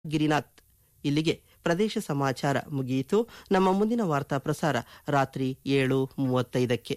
ಗಿರಿನಾಥ್ ಇಲ್ಲಿಗೆ ಪ್ರದೇಶ ಸಮಾಚಾರ ಮುಗಿಯಿತು ನಮ್ಮ ಮುಂದಿನ ವಾರ್ತಾ ಪ್ರಸಾರ ರಾತ್ರಿ ಏಳು ಮೂವತ್ತೈದಕ್ಕೆ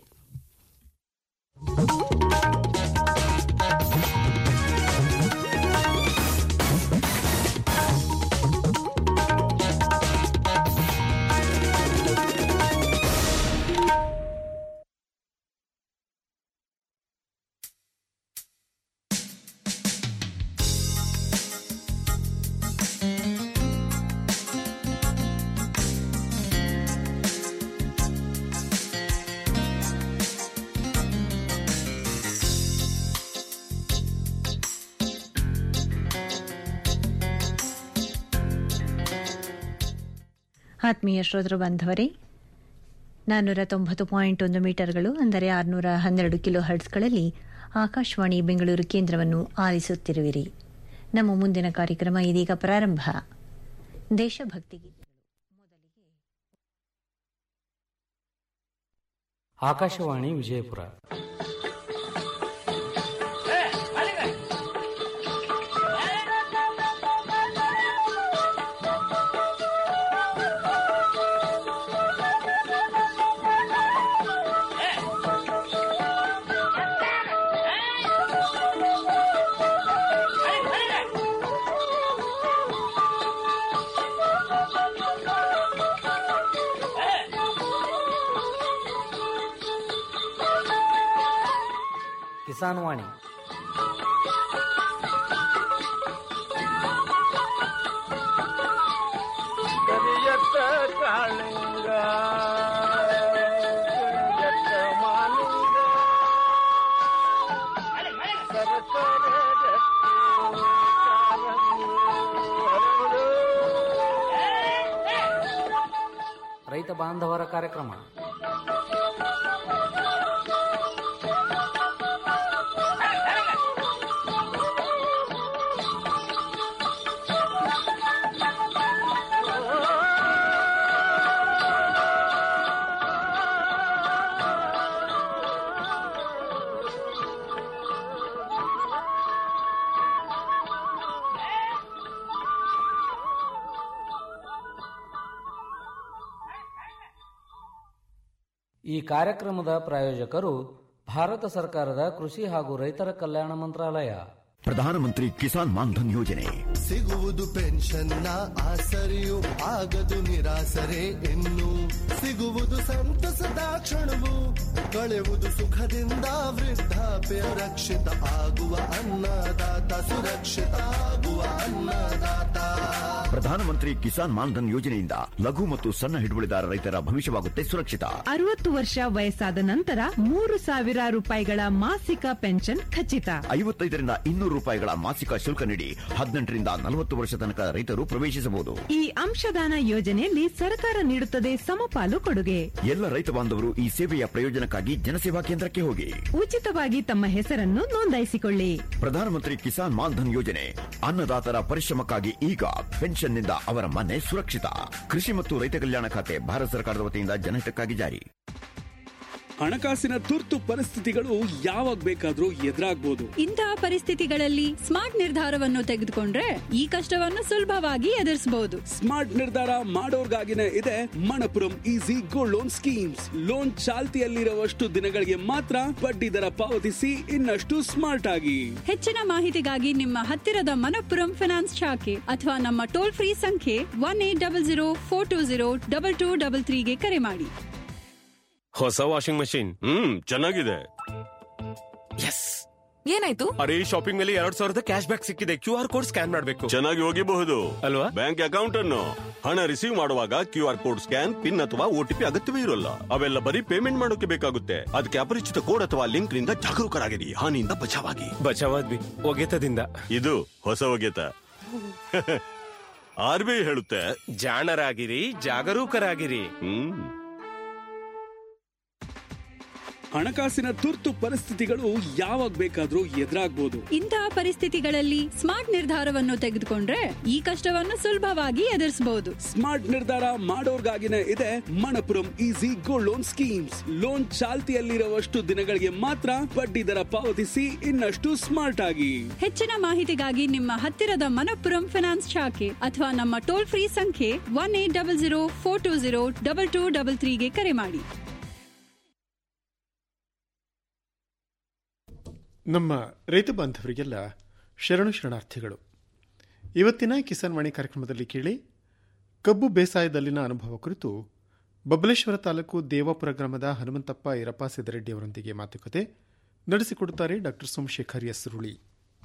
ಆತ್ಮೀಯ ಶ್ರೋತೃ ಬಾಂಧವರೇ ನಾನ್ನೂರ ತೊಂಬತ್ತು ಪಾಯಿಂಟ್ ಒಂದು ಮೀಟರ್ಗಳು ಅಂದರೆ ಆರುನೂರ ಹನ್ನೆರಡು ಕಿಲೋ ಹರ್ಟ್ಸ್ಗಳಲ್ಲಿ ಆಕಾಶವಾಣಿ ಬೆಂಗಳೂರು ಕೇಂದ್ರವನ್ನು ಆಲಿಸುತ್ತಿರುವಿರಿ ನಮ್ಮ ಮುಂದಿನ ಕಾರ್ಯಕ್ರಮ ಇದೀಗ ಪ್ರಾರಂಭ ದೇಶಭಕ್ತಿ ಗೀತೆಗಳು ಆಕಾಶವಾಣಿ ವಿಜಯಪುರ ಕಿಸಾನ್ ವಾಣಿ ಕರಿಯತ್ತ ಕಾಳಿಂಗ ಕರಿಯತ್ತ ಮಾಲಿಂಗ ಸರಸರ ರಕ್ತಿ ಕಾರಂಗಿ ಹರಡು. ರೈತ ಬಾಂಧವರ ಕಾರ್ಯಕ್ರಮ ಈ ಕಾರ್ಯಕ್ರಮದ ಪ್ರಾಯೋಜಕರು ಭಾರತ ಸರ್ಕಾರದ ಕೃಷಿ ಹಾಗೂ ರೈತರ ಕಲ್ಯಾಣ ಮಂತ್ರಾಲಯ ಪ್ರಧಾನಮಂತ್ರಿ ಕಿಸಾನ್ ಮಾನ್ಧನ್ ಯೋಜನೆ ಸಿಗುವುದು ಪೆನ್ಷನ್ನ ಆಸರೆಯು ಆಗದು ನಿರಾಸರೆ ಇನ್ನು ಸಿಗುವುದು ಸಂತಸದ ಕ್ಷಣವು ಕಳೆಯುವುದು ಸುಖದಿಂದ ವೃದ್ಧಾಪ್ಯ ರಕ್ಷಿತ ಆಗುವ ಅನ್ನದಾತ ಸುರಕ್ಷಿತ ಆಗುವ ಅನ್ನದಾತ ಪ್ರಧಾನಮಂತ್ರಿ ಕಿಸಾನ್ ಮಾನ್ಧನ್ ಯೋಜನೆಯಿಂದ ಲಘು ಮತ್ತು ಸಣ್ಣ ಹಿಡುವಳಿದಾರ ರೈತರ ಭವಿಷ್ಯವಾಗುತ್ತೆ ಸುರಕ್ಷಿತ ಅರವತ್ತು ವರ್ಷ ವಯಸ್ಸಾದ ನಂತರ ಮೂರು ಸಾವಿರ ರೂಪಾಯಿಗಳ ಮಾಸಿಕ ಪೆನ್ಷನ್ ಖಚಿತ ಐವತ್ತೈದರಿಂದ ಇನ್ನೂರು ರೂಪಾಯಿಗಳ ಮಾಸಿಕ ಶುಲ್ಕ ನೀಡಿ ಹದಿನೆಂಟರಿಂದ ನಲವತ್ತು ವರ್ಷ ತನಕ ರೈತರು ಪ್ರವೇಶಿಸಬಹುದು ಈ ಅಂಶದಾನ ಯೋಜನೆಯಲ್ಲಿ ಸರ್ಕಾರ ನೀಡುತ್ತದೆ ಸಮಪಾಲು ಕೊಡುಗೆ ಎಲ್ಲ ರೈತ ಬಾಂಧವರು ಈ ಸೇವೆಯ ಪ್ರಯೋಜನಕ್ಕಾಗಿ ಜನಸೇವಾ ಕೇಂದ್ರಕ್ಕೆ ಹೋಗಿ ಉಚಿತವಾಗಿ ತಮ್ಮ ಹೆಸರನ್ನು ನೋಂದಾಯಿಸಿಕೊಳ್ಳಿ ಪ್ರಧಾನಮಂತ್ರಿ ಕಿಸಾನ್ ಮಾನ್ಧನ್ ಯೋಜನೆ ಅನ್ನದಾತರ ಪರಿಶ್ರಮಕ್ಕಾಗಿ ಈಗ ಪೆನ್ಷನ್ನಿಂದ ಅವರ ಮನೆ ಸುರಕ್ಷಿತ ಕೃಷಿ ಮತ್ತು ರೈತ ಕಲ್ಯಾಣ ಖಾತೆ ಭಾರತ ಸರ್ಕಾರದ ವತಿಯಿಂದ ಜನಹಿತಕ್ಕಾಗಿ ಜಾರಿ ಹಣಕಾಸಿನ ತುರ್ತು ಪರಿಸ್ಥಿತಿಗಳು ಯಾವಾಗ ಬೇಕಾದ್ರೂ ಎದುರಾಗ್ಬೋದು ಇಂತಹ ಪರಿಸ್ಥಿತಿಗಳಲ್ಲಿ ಸ್ಮಾರ್ಟ್ ನಿರ್ಧಾರವನ್ನು ತೆಗೆದುಕೊಂಡ್ರೆ ಈ ಕಷ್ಟವನ್ನು ಸುಲಭವಾಗಿ ಎದುರಿಸಬಹುದು ಸ್ಮಾರ್ಟ್ ನಿರ್ಧಾರ ಮಾಡೋರ್ಗಾಗಿನೇ ಇದೆ Manappuram easy gold loan schemes loan ಚಾಲ್ತಿಯಲ್ಲಿರುವಷ್ಟು ದಿನಗಳಿಗೆ ಮಾತ್ರ ಬಡ್ಡಿ ದರ ಪಾವತಿಸಿ ಇನ್ನಷ್ಟು ಸ್ಮಾರ್ಟ್ ಆಗಿ ಹೆಚ್ಚಿನ ಮಾಹಿತಿಗಾಗಿ ನಿಮ್ಮ ಹತ್ತಿರದ ಮನಪ್ಪುರಂ ಫಿನಾನ್ಸ್ ಶಾಖೆ ಅಥವಾ ನಮ್ಮ ಟೋಲ್ ಫ್ರೀ ಸಂಖ್ಯೆ one eight double zero four two zero double two double ತ್ರೀಗೆ ಕರೆ ಮಾಡಿ ಹೊಸ ವಾಷಿಂಗ್ ಮಷಿನ್ ಹ್ಮ್ ಚೆನ್ನಾಗಿದೆ ಎಸ್ ಏನಾಯ್ತು ಅರೆ ಶಾಪಿಂಗ್ ಮೇಲೆ ಎರಡ್ ಸಾವಿರದ ಕ್ಯಾಶ್ ಬ್ಯಾಕ್ ಸಿಕ್ಕಿದೆ ಕ್ಯೂ ಆರ್ ಕೋಡ್ ಸ್ಕ್ಯಾನ್ ಮಾಡಬೇಕು ಚೆನ್ನಾಗಿ ಹೋಗಿಬಹುದು ಅಲ್ವಾ ಬ್ಯಾಂಕ್ ಅಕೌಂಟ್ ಅನ್ನು ಹಣ ರಿಸೀವ್ ಮಾಡುವಾಗ Q R code scan PIN ಅಥವಾ ಓಟಿಪಿ ಅಗತ್ಯವೇ ಇರೋಲ್ಲ ಅವೆಲ್ಲ ಬರೀ ಪೇಮೆಂಟ್ ಮಾಡೋಕೆ ಬೇಕಾಗುತ್ತೆ ಅದಕ್ಕೆ ಅಪರಿಚಿತ ಕೋಡ್ ಅಥವಾ ಲಿಂಕ್ ನಿಂದ ಜಾಗರೂಕರಾಗಿರಿ ಹಾನಿಯಿಂದ ಬಚಾವಾಗಿ ಬಚಾವಾದ್ವಿ ಒಗೆತದಿಂದ ಇದು ಹೊಸ ಒಗೆತ ಆರ್ ಬಿ ಐ ಹೇಳುತ್ತೆ ಜಾಣರಾಗಿರಿ ಜಾಗರೂಕರಾಗಿರಿ ಹ್ಮ್ ಹಣಕಾಸಿನ ತುರ್ತು ಪರಿಸ್ಥಿತಿಗಳು ಯಾವಾಗ ಬೇಕಾದ್ರೂ ಎದುರಾಗ್ಬೋದು ಇಂತಹ ಪರಿಸ್ಥಿತಿಗಳಲ್ಲಿ ಸ್ಮಾರ್ಟ್ ನಿರ್ಧಾರವನ್ನು ತೆಗೆದುಕೊಂಡ್ರೆ ಈ ಕಷ್ಟವನ್ನು ಸುಲಭವಾಗಿ ಎದುರಿಸಬಹುದು ಸ್ಮಾರ್ಟ್ ನಿರ್ಧಾರ ಮಾಡೋರ್ಗಾಗಿನೇ ಇದೆ Manappuram easy gold loan schemes loan ಚಾಲ್ತಿಯಲ್ಲಿರುವಷ್ಟು ದಿನಗಳಿಗೆ ಮಾತ್ರ ಬಡ್ಡಿ ದರ ಪಾವತಿಸಿ ಇನ್ನಷ್ಟು ಸ್ಮಾರ್ಟ್ ಆಗಿ ಹೆಚ್ಚಿನ ಮಾಹಿತಿಗಾಗಿ ನಿಮ್ಮ ಹತ್ತಿರದ ಮನಪ್ಪುರಂ ಫೈನಾನ್ಸ್ ಶಾಖೆ ಅಥವಾ ನಮ್ಮ ಟೋಲ್ ಫ್ರೀ ಸಂಖ್ಯೆ one eight double zero four two zero double two double ತ್ರೀಗೆ ಕರೆ ಮಾಡಿ ನಮ್ಮ ರೈತ ಬಾಂಧವರಿಗೆಲ್ಲ ಶರಣು ಶರಣಾರ್ಥಿಗಳು ಇವತ್ತಿನ ಕಿಸಾನ್ ವಾಣಿ ಕಾರ್ಯಕ್ರಮದಲ್ಲಿ ಕೇಳಿ ಕಬ್ಬು ಬೇಸಾಯದಲ್ಲಿನ ಅನುಭವ ಕುರಿತು ಬಬಲೇಶ್ವರ ತಾಲೂಕು ದೇವಾಪುರ ಗ್ರಾಮದ ಹನುಮಂತಪ್ಪ ಈರಪ್ಪ ಸಿದ್ದರೆಡ್ಡಿ ಅವರೊಂದಿಗೆ ಮಾತುಕತೆ ನಡೆಸಿಕೊಡುತ್ತಾರೆ ಡಾಕ್ಟರ್ ಸೋಮಶೇಖರ್ ಎಸ್ ರುಳಿ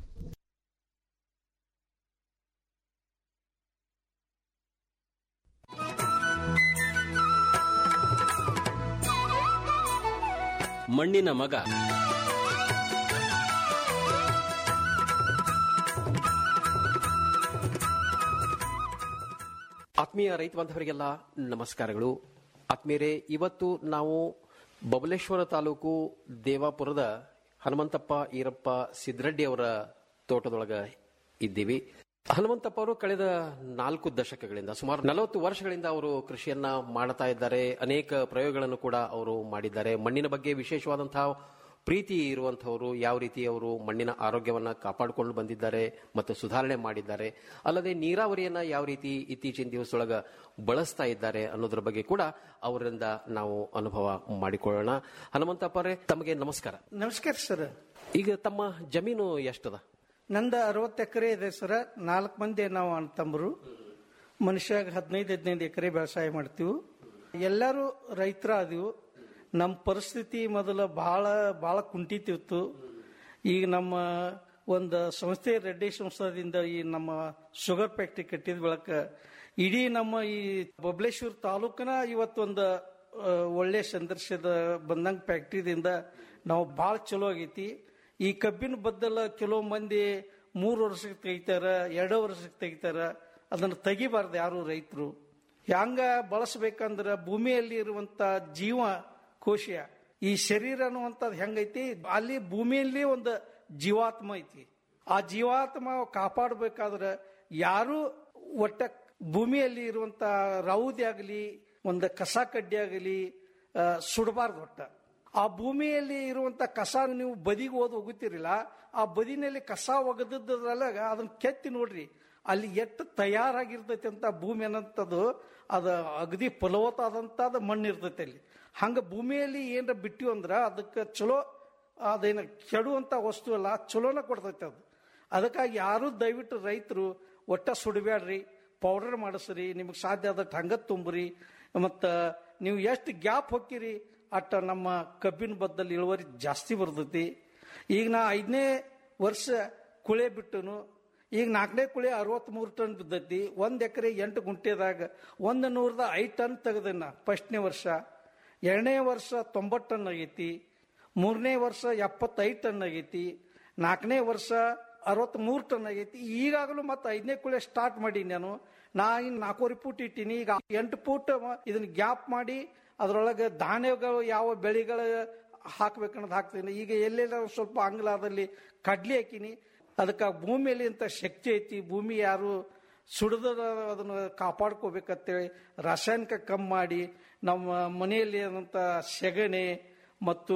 ಮಣ್ಣಿನ ಮಗ ಆತ್ಮೀಯ ರೈತ ಬಾಂಧವರಿಗೆಲ್ಲ ನಮಸ್ಕಾರಗಳು ಆತ್ಮೀಯರೇ ಇವತ್ತು ನಾವು ಬಬಲೇಶ್ವರ ತಾಲೂಕು ದೇವಾಪುರದ ಹನುಮಂತಪ್ಪ ಈರಪ್ಪ ಸಿದ್ದರೆಡ್ಡಿ ಅವರ ತೋಟದೊಳಗ ಇದ್ದೀವಿ ಹನುಮಂತಪ್ಪ ಅವರು ಕಳೆದ ನಾಲ್ಕು ದಶಕಗಳಿಂದ ಸುಮಾರು ನಲವತ್ತು ವರ್ಷಗಳಿಂದ ಅವರು ಕೃಷಿಯನ್ನ ಮಾಡ್ತಾ ಇದ್ದಾರೆ ಅನೇಕ ಪ್ರಯೋಗಗಳನ್ನು ಕೂಡ ಅವರು ಮಾಡಿದ್ದಾರೆ ಮಣ್ಣಿನ ಬಗ್ಗೆ ವಿಶೇಷವಾದಂತಹ ಪ್ರೀತಿ ಇರುವಂತಹವರು ಯಾವ ರೀತಿ ಅವರು ಮಣ್ಣಿನ ಆರೋಗ್ಯವನ್ನ ಕಾಪಾಡಿಕೊಂಡು ಬಂದಿದ್ದಾರೆ ಮತ್ತು ಸುಧಾರಣೆ ಮಾಡಿದ್ದಾರೆ ಅಲ್ಲದೆ ನೀರಾವರಿಯನ್ನ ಯಾವ ರೀತಿ ಇತ್ತೀಚಿನ ದಿವಸದೊಳಗ ಬಳಸ್ತಾ ಇದ್ದಾರೆ ಅನ್ನೋದ್ರ ಬಗ್ಗೆ ಕೂಡ ಅವರಿಂದ ನಾವು ಅನುಭವ ಮಾಡಿಕೊಳ್ಳೋಣ ಹನುಮಂತಪ್ಪರೇ ತಮಗೆ ನಮಸ್ಕಾರ ನಮಸ್ಕಾರ ಸರ್ ಈಗ ತಮ್ಮ ಜಮೀನು ಎಷ್ಟದ ನಂದು ಅರವತ್ತು ಎಕರೆ ಇದೆ ಸರ್ ನಾಲ್ಕು ಮಂದಿ ನಾವು ಅಣ್ಣ ತಮ್ಮರು ಮನುಷ್ಯಾಗ ಹದಿನೈದು ಹದಿನೈದು ಎಕರೆ ವ್ಯವಸಾಯ ಮಾಡ್ತೀವಿ ಎಲ್ಲರೂ ರೈತರ ಅದೀವು ನಮ್ಮ ಪರಿಸ್ಥಿತಿ ಮೊದಲು ಬಹಳ ಬಹಳ ಕುಂಠಿತಿತ್ತು ಈಗ ನಮ್ಮ ಒಂದು ಸಂಸ್ಥೆ ರೆಡ್ಡಿ ಸಂಸ್ಥಾದಿಂದ ಈ ನಮ್ಮ ಶುಗರ್ ಫ್ಯಾಕ್ಟ್ರಿ ಕಟ್ಟಿದ ಬಳಕ ಇಡೀ ನಮ್ಮ ಈ ಬಬಲೇಶ್ವರ ತಾಲೂಕಿನ ಇವತ್ತೊಂದು ಆ, ಒಳ್ಳೆ ಸಂದರ್ಶದ ಬಂದಂಗ ಫ್ಯಾಕ್ಟ್ರಿದಿಂದ ನಾವು ಭಾಳ ಚಲೋ ಆಗೈತಿ ಈ ಕಬ್ಬಿನ ಬದ್ದಲ ಕೆಲವು ಮಂದಿ ಮೂರು ವರ್ಷಕ್ಕೆ ತೆಗಿತಾರ ಎರಡು ವರ್ಷಕ್ಕೆ ತೆಗಿತಾರ ಅದನ್ನು ತೆಗಿಬಾರ್ದು ಯಾರು ರೈತರು ಹ್ಯಾಂಗ ಬಳಸ್ಬೇಕಂದ್ರ ಭೂಮಿಯಲ್ಲಿ ಇರುವಂತ ಜೀವ ಕೋಶ ಈ ಶರೀರ ಅನ್ನುವಂಥದ್ದು ಹೆಂಗೈತಿ ಅಲ್ಲಿ ಭೂಮಿಯಲ್ಲಿ ಒಂದು ಜೀವಾತ್ಮ ಐತಿ ಆ ಜೀವಾತ್ಮ ಕಾಪಾಡಬೇಕಾದ್ರೆ ಯಾರು ಒಟ್ಟ ಭೂಮಿಯಲ್ಲಿ ಇರುವಂತ ರೌದಿ ಆಗಲಿ ಒಂದು ಕಸ ಕಡ್ಡಿ ಆಗಲಿ ಸುಡಬಾರ್ದು ಒಟ್ಟ ಆ ಭೂಮಿಯಲ್ಲಿ ಇರುವಂತ ಕಸ ನೀವು ಬದಿಗೆ ಓದ್ ಹೋಗುತ್ತೀರಿಲ್ಲ ಆ ಬದಿನಲ್ಲಿ ಕಸ ಒಗದದ್ರಲ್ಲಾಗ ಅದನ್ನ ಕೆತ್ತಿ ನೋಡ್ರಿ ಅಲ್ಲಿ ಎಷ್ಟು ತಯಾರಾಗಿರ್ತೈತಿ ಅಂತ ಭೂಮಿ ಅನ್ನಂಥದ್ದು ಅದು ಅಗದಿ ಫಲವತ್ತಾದಂಥದ್ದು ಮಣ್ಣು ಇರ್ತೈತಿ ಅಲ್ಲಿ ಹಂಗ ಭೂಮಿಯಲ್ಲಿ ಏನಾರ ಬಿಟ್ಟಿವಿ ಅಂದ್ರ ಅದಕ್ಕೆ ಚಲೋ ಅದೇನ ಕೆಡುವಂತ ವಸ್ತು ಅಲ್ಲ ಚಲೋನ ಕೊಡ್ತೈತೆ ಅದು ಅದಕ್ಕಾಗಿ ಯಾರು ದಯವಿಟ್ಟು ರೈತರು ಒಟ್ಟ ಸುಡಬೇಡ್ರಿ ಪೌಡರ್ ಮಾಡಿಸ್ರಿ ನಿಮಗೆ ಸಾಧ್ಯ ಆದಷ್ಟು ಹಂಗ ತುಂಬ್ರಿ ಮತ್ತು ನೀವು ಎಷ್ಟು ಗ್ಯಾಪ್ ಹೊಕ್ಕಿರಿ ಅಟ್ಟ ನಮ್ಮ ಕಬ್ಬಿನ ಬದ್ದಲ್ಲಿ ಇಳುವರಿ ಜಾಸ್ತಿ ಬರ್ತೈತಿ ಈಗ ನಾ ಐದನೇ ವರ್ಷ ಕುಳೆ ಬಿಟ್ಟನು ಈಗ ನಾಲ್ಕನೇ ಕುಳೆ ಅರವತ್ಮೂರು ಟನ್ ಬಿದ್ದೈತಿ ಒಂದ್ ಎಕರೆ ಎಂಟು ಗುಂಟೆದಾಗ ಒಂದು ನೂರದ ಐದು ಟನ್ ತೆಗೆದನ್ನ ಫಸ್ಟ್ನೇ ವರ್ಷ ಎರಡನೇ ವರ್ಷ ತೊಂಬತ್ತು ಟನ್ ಆಗೈತಿ ಮೂರನೇ ವರ್ಷ ಎಪ್ಪತ್ತೈದು ಟನ್ ಆಗೈತಿ ನಾಲ್ಕನೇ ವರ್ಷ ಅರವತ್ಮೂರು ಟನ್ ಆಗೈತಿ ಈಗಾಗಲೂ ಮತ್ತೆ ಐದನೇ ಕುಳೆ ಸ್ಟಾರ್ಟ್ ಮಾಡಿ ನಾನು ನಾ ಇನ್ನು ನಾಲ್ಕೂವರೆ ಫೂಟ್ ಇಟ್ಟೀನಿ ಈಗ ಎಂಟು ಫೂಟ್ ಇದನ್ನ ಗ್ಯಾಪ್ ಮಾಡಿ ಅದರೊಳಗೆ ಧಾನ್ಯಗಳು ಯಾವ ಬೆಳೆಗಳು ಹಾಕ್ಬೇಕನ್ನೋದು ಹಾಕ್ತೀನಿ ಈಗ ಎಲ್ಲೆಲ್ಲ ಸ್ವಲ್ಪ ಅಂಗ್ಲಾದಲ್ಲಿ ಕಡ್ಲಿ ಹಾಕಿನಿ ಅದಕ್ಕೆ ಆ ಭೂಮಿಯಲ್ಲಿ ಅಂತ ಶಕ್ತಿ ಐತಿ ಭೂಮಿ ಯಾರು ಸುಡದ ಅದನ್ನು ಕಾಪಾಡ್ಕೋಬೇಕಂತೇಳಿ ರಾಸಾಯನಿಕ ಕಮ್ಮಿ ಮಾಡಿ ನಮ್ಮ ಮನೆಯಲ್ಲಿ ಆದಂಥ ಸೆಗಣಿ ಮತ್ತು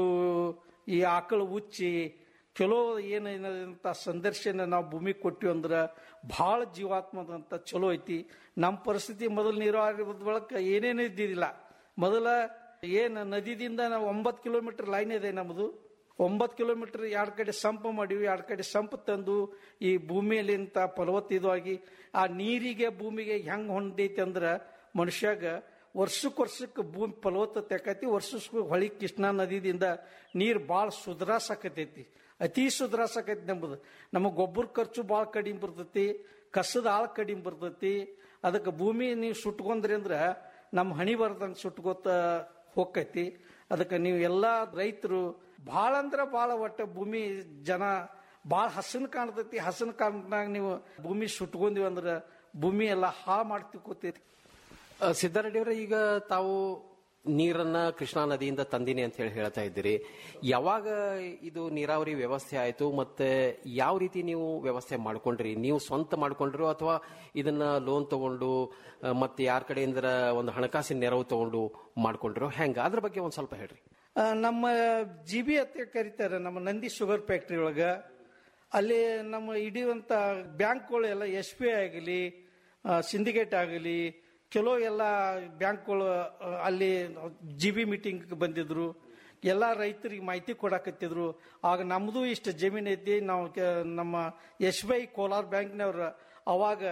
ಈ ಆಕಳು ಉಚ್ಚಿ ಚಲೋ ಏನೇನಂತ ಸಂದರ್ಶನ ನಾವು ಭೂಮಿಗೆ ಕೊಟ್ಟಿವಿ ಅಂದ್ರೆ ಭಾಳ ಜೀವಾತ್ಮದಂತ ಚಲೋ ಐತಿ ನಮ್ಮ ಪರಿಸ್ಥಿತಿ ಮೊದಲು ನೀರಾವರಿ ಬಳಕ ಏನೇನು ಇದ್ದಿದ್ದಿಲ್ಲ ಮೊದಲ ಏನು ನದಿದಿಂದ ನಾವು ಒಂಬತ್ತು ಕಿಲೋಮೀಟರ್ ಲೈನ್ ಇದೆ ನಮ್ಮದು ಒಂಬತ್ತು ಕಿಲೋಮೀಟರ್ ಎರಡು ಕಡೆ ಸಂಪ್ ಮಾಡಿವಿ ಎರಡು ಕಡೆ ಸಂಪ್ ತಂದು ಈ ಭೂಮಿಯಲ್ಲಿಂತ ಫಲವತ್ತಿದವಾಗಿ ಆ ನೀರಿಗೆ ಭೂಮಿಗೆ ಹೆಂಗ್ ಹೊಂದೈತಿ ಅಂದ್ರೆ ಮನುಷ್ಯಾಗ ವರ್ಷಕ್ಕೆ ವರ್ಷಕ್ಕೆ ಭೂಮಿ ಫಲವತ್ತತೆ ಆಕೈತಿ ವರ್ಷಕ್ಕೆ ಹೊಳಿ ಕೃಷ್ಣಾ ನದಿದಿಂದ ನೀರು ಭಾಳ ಸುಧಾರಸಾಕತೈತಿ ಅತಿ ಸುಧಾರಸಾಕೈತಿ ನಂಬುದು ನಮಗೆ ಗೊಬ್ಬರ ಖರ್ಚು ಭಾಳ ಕಡಿಮೆ ಬರ್ತೈತಿ ಕಸದ ಆಳ ಕಡಿಮೆ ಬರ್ತೈತಿ ಅದಕ್ಕೆ ಭೂಮಿ ನೀವು ಸುಟ್ಕೊಂಡ್ರಿ ಅಂದ್ರೆ ನಮ್ಮ ಹಣಿ ಬರ್ದಂಗೆ ಸುಟ್ಕೋತ ಹೋಗ್ತೈತಿ ಅದಕ್ಕೆ ನೀವು ಎಲ್ಲ ರೈತರು ಭಾಳ ಅಂದ್ರೆ ಭಾಳ ಒಟ್ಟ ಭೂಮಿ ಜನ ಭಾಳ ಹಸನ್ ಕಾಣ್ತೈತಿ ಹಸನ್ ಕಾರಣದಾಗ ನೀವು ಭೂಮಿ ಸುಟ್ಕೊಂದಿವಿ ಅಂದ್ರೆ ಭೂಮಿ ಎಲ್ಲ ಹಾ ಮಾಡಿ ತಿಕ್ಕೋತೈತಿ ಸಿದ್ದಾರೆಡ್ಡಿ ಅವರೇ ಈಗ ತಾವು ನೀರನ್ನ ಕೃಷ್ಣಾ ನದಿಯಿಂದ ತಂದಿನಿ ಅಂತ ಹೇಳಿ ಹೇಳ್ತಾ ಇದ್ದೀರಿ ಯಾವಾಗ ಇದು ನೀರಾವರಿ ವ್ಯವಸ್ಥೆ ಆಯ್ತು ಮತ್ತೆ ಯಾವ ರೀತಿ ನೀವು ವ್ಯವಸ್ಥೆ ಮಾಡ್ಕೊಂಡ್ರಿ ನೀವು ಸ್ವಂತ ಮಾಡ್ಕೊಂಡ್ರು ಅಥವಾ ಇದನ್ನ ಲೋನ್ ತಗೊಂಡು ಆ, ಮತ್ತೆ ಯಾರ ಕಡೆಯಿಂದ ಒಂದು ಹಣಕಾಸಿನ ನೆರವು ತಗೊಂಡು ಮಾಡ್ಕೊಂಡ್ರು ಹೆಂಗ ಅದ್ರ ಬಗ್ಗೆ ಒಂದ್ ಸ್ವಲ್ಪ ಹೇಳ್ರಿ ಆ, ನಮ್ಮ ಜಿ ಬಿ ಅಂತ ಕರೀತಾರೆ ನಮ್ಮ ನಂದಿ ಶುಗರ್ ಫ್ಯಾಕ್ಟ್ರಿ ಒಳಗ ಅಲ್ಲಿ ನಮ್ಮ ಹಿಡಿಯುವಂತ ಬ್ಯಾಂಕ್ಗಳು ಎಲ್ಲ ಎಸ್ ಬಿ ಐ ಆಗಲಿ ಸಿಂಡಿಕೇಟ್ ಆಗಲಿ ಕೆಲವು ಎಲ್ಲ ಬ್ಯಾಂಕ್ಗಳು ಆ, ಅಲ್ಲಿ ಜಿ ಬಿ ಮೀಟಿಂಗ್ ಬಂದಿದ್ರು ಎಲ್ಲ ರೈತರಿಗೆ ಮಾಹಿತಿ ಕೊಡಾಕತ್ತಿದ್ರು ಆಗ ನಮ್ದು ಇಷ್ಟು ಜಮೀನು ಐತಿ ನಾವು ಕೆ- ನಮ್ಮ ಎಸ್ ಬಿ ಐ ಕೋಲಾರ ಬ್ಯಾಂಕ್ನವ್ರ ಅವಾಗ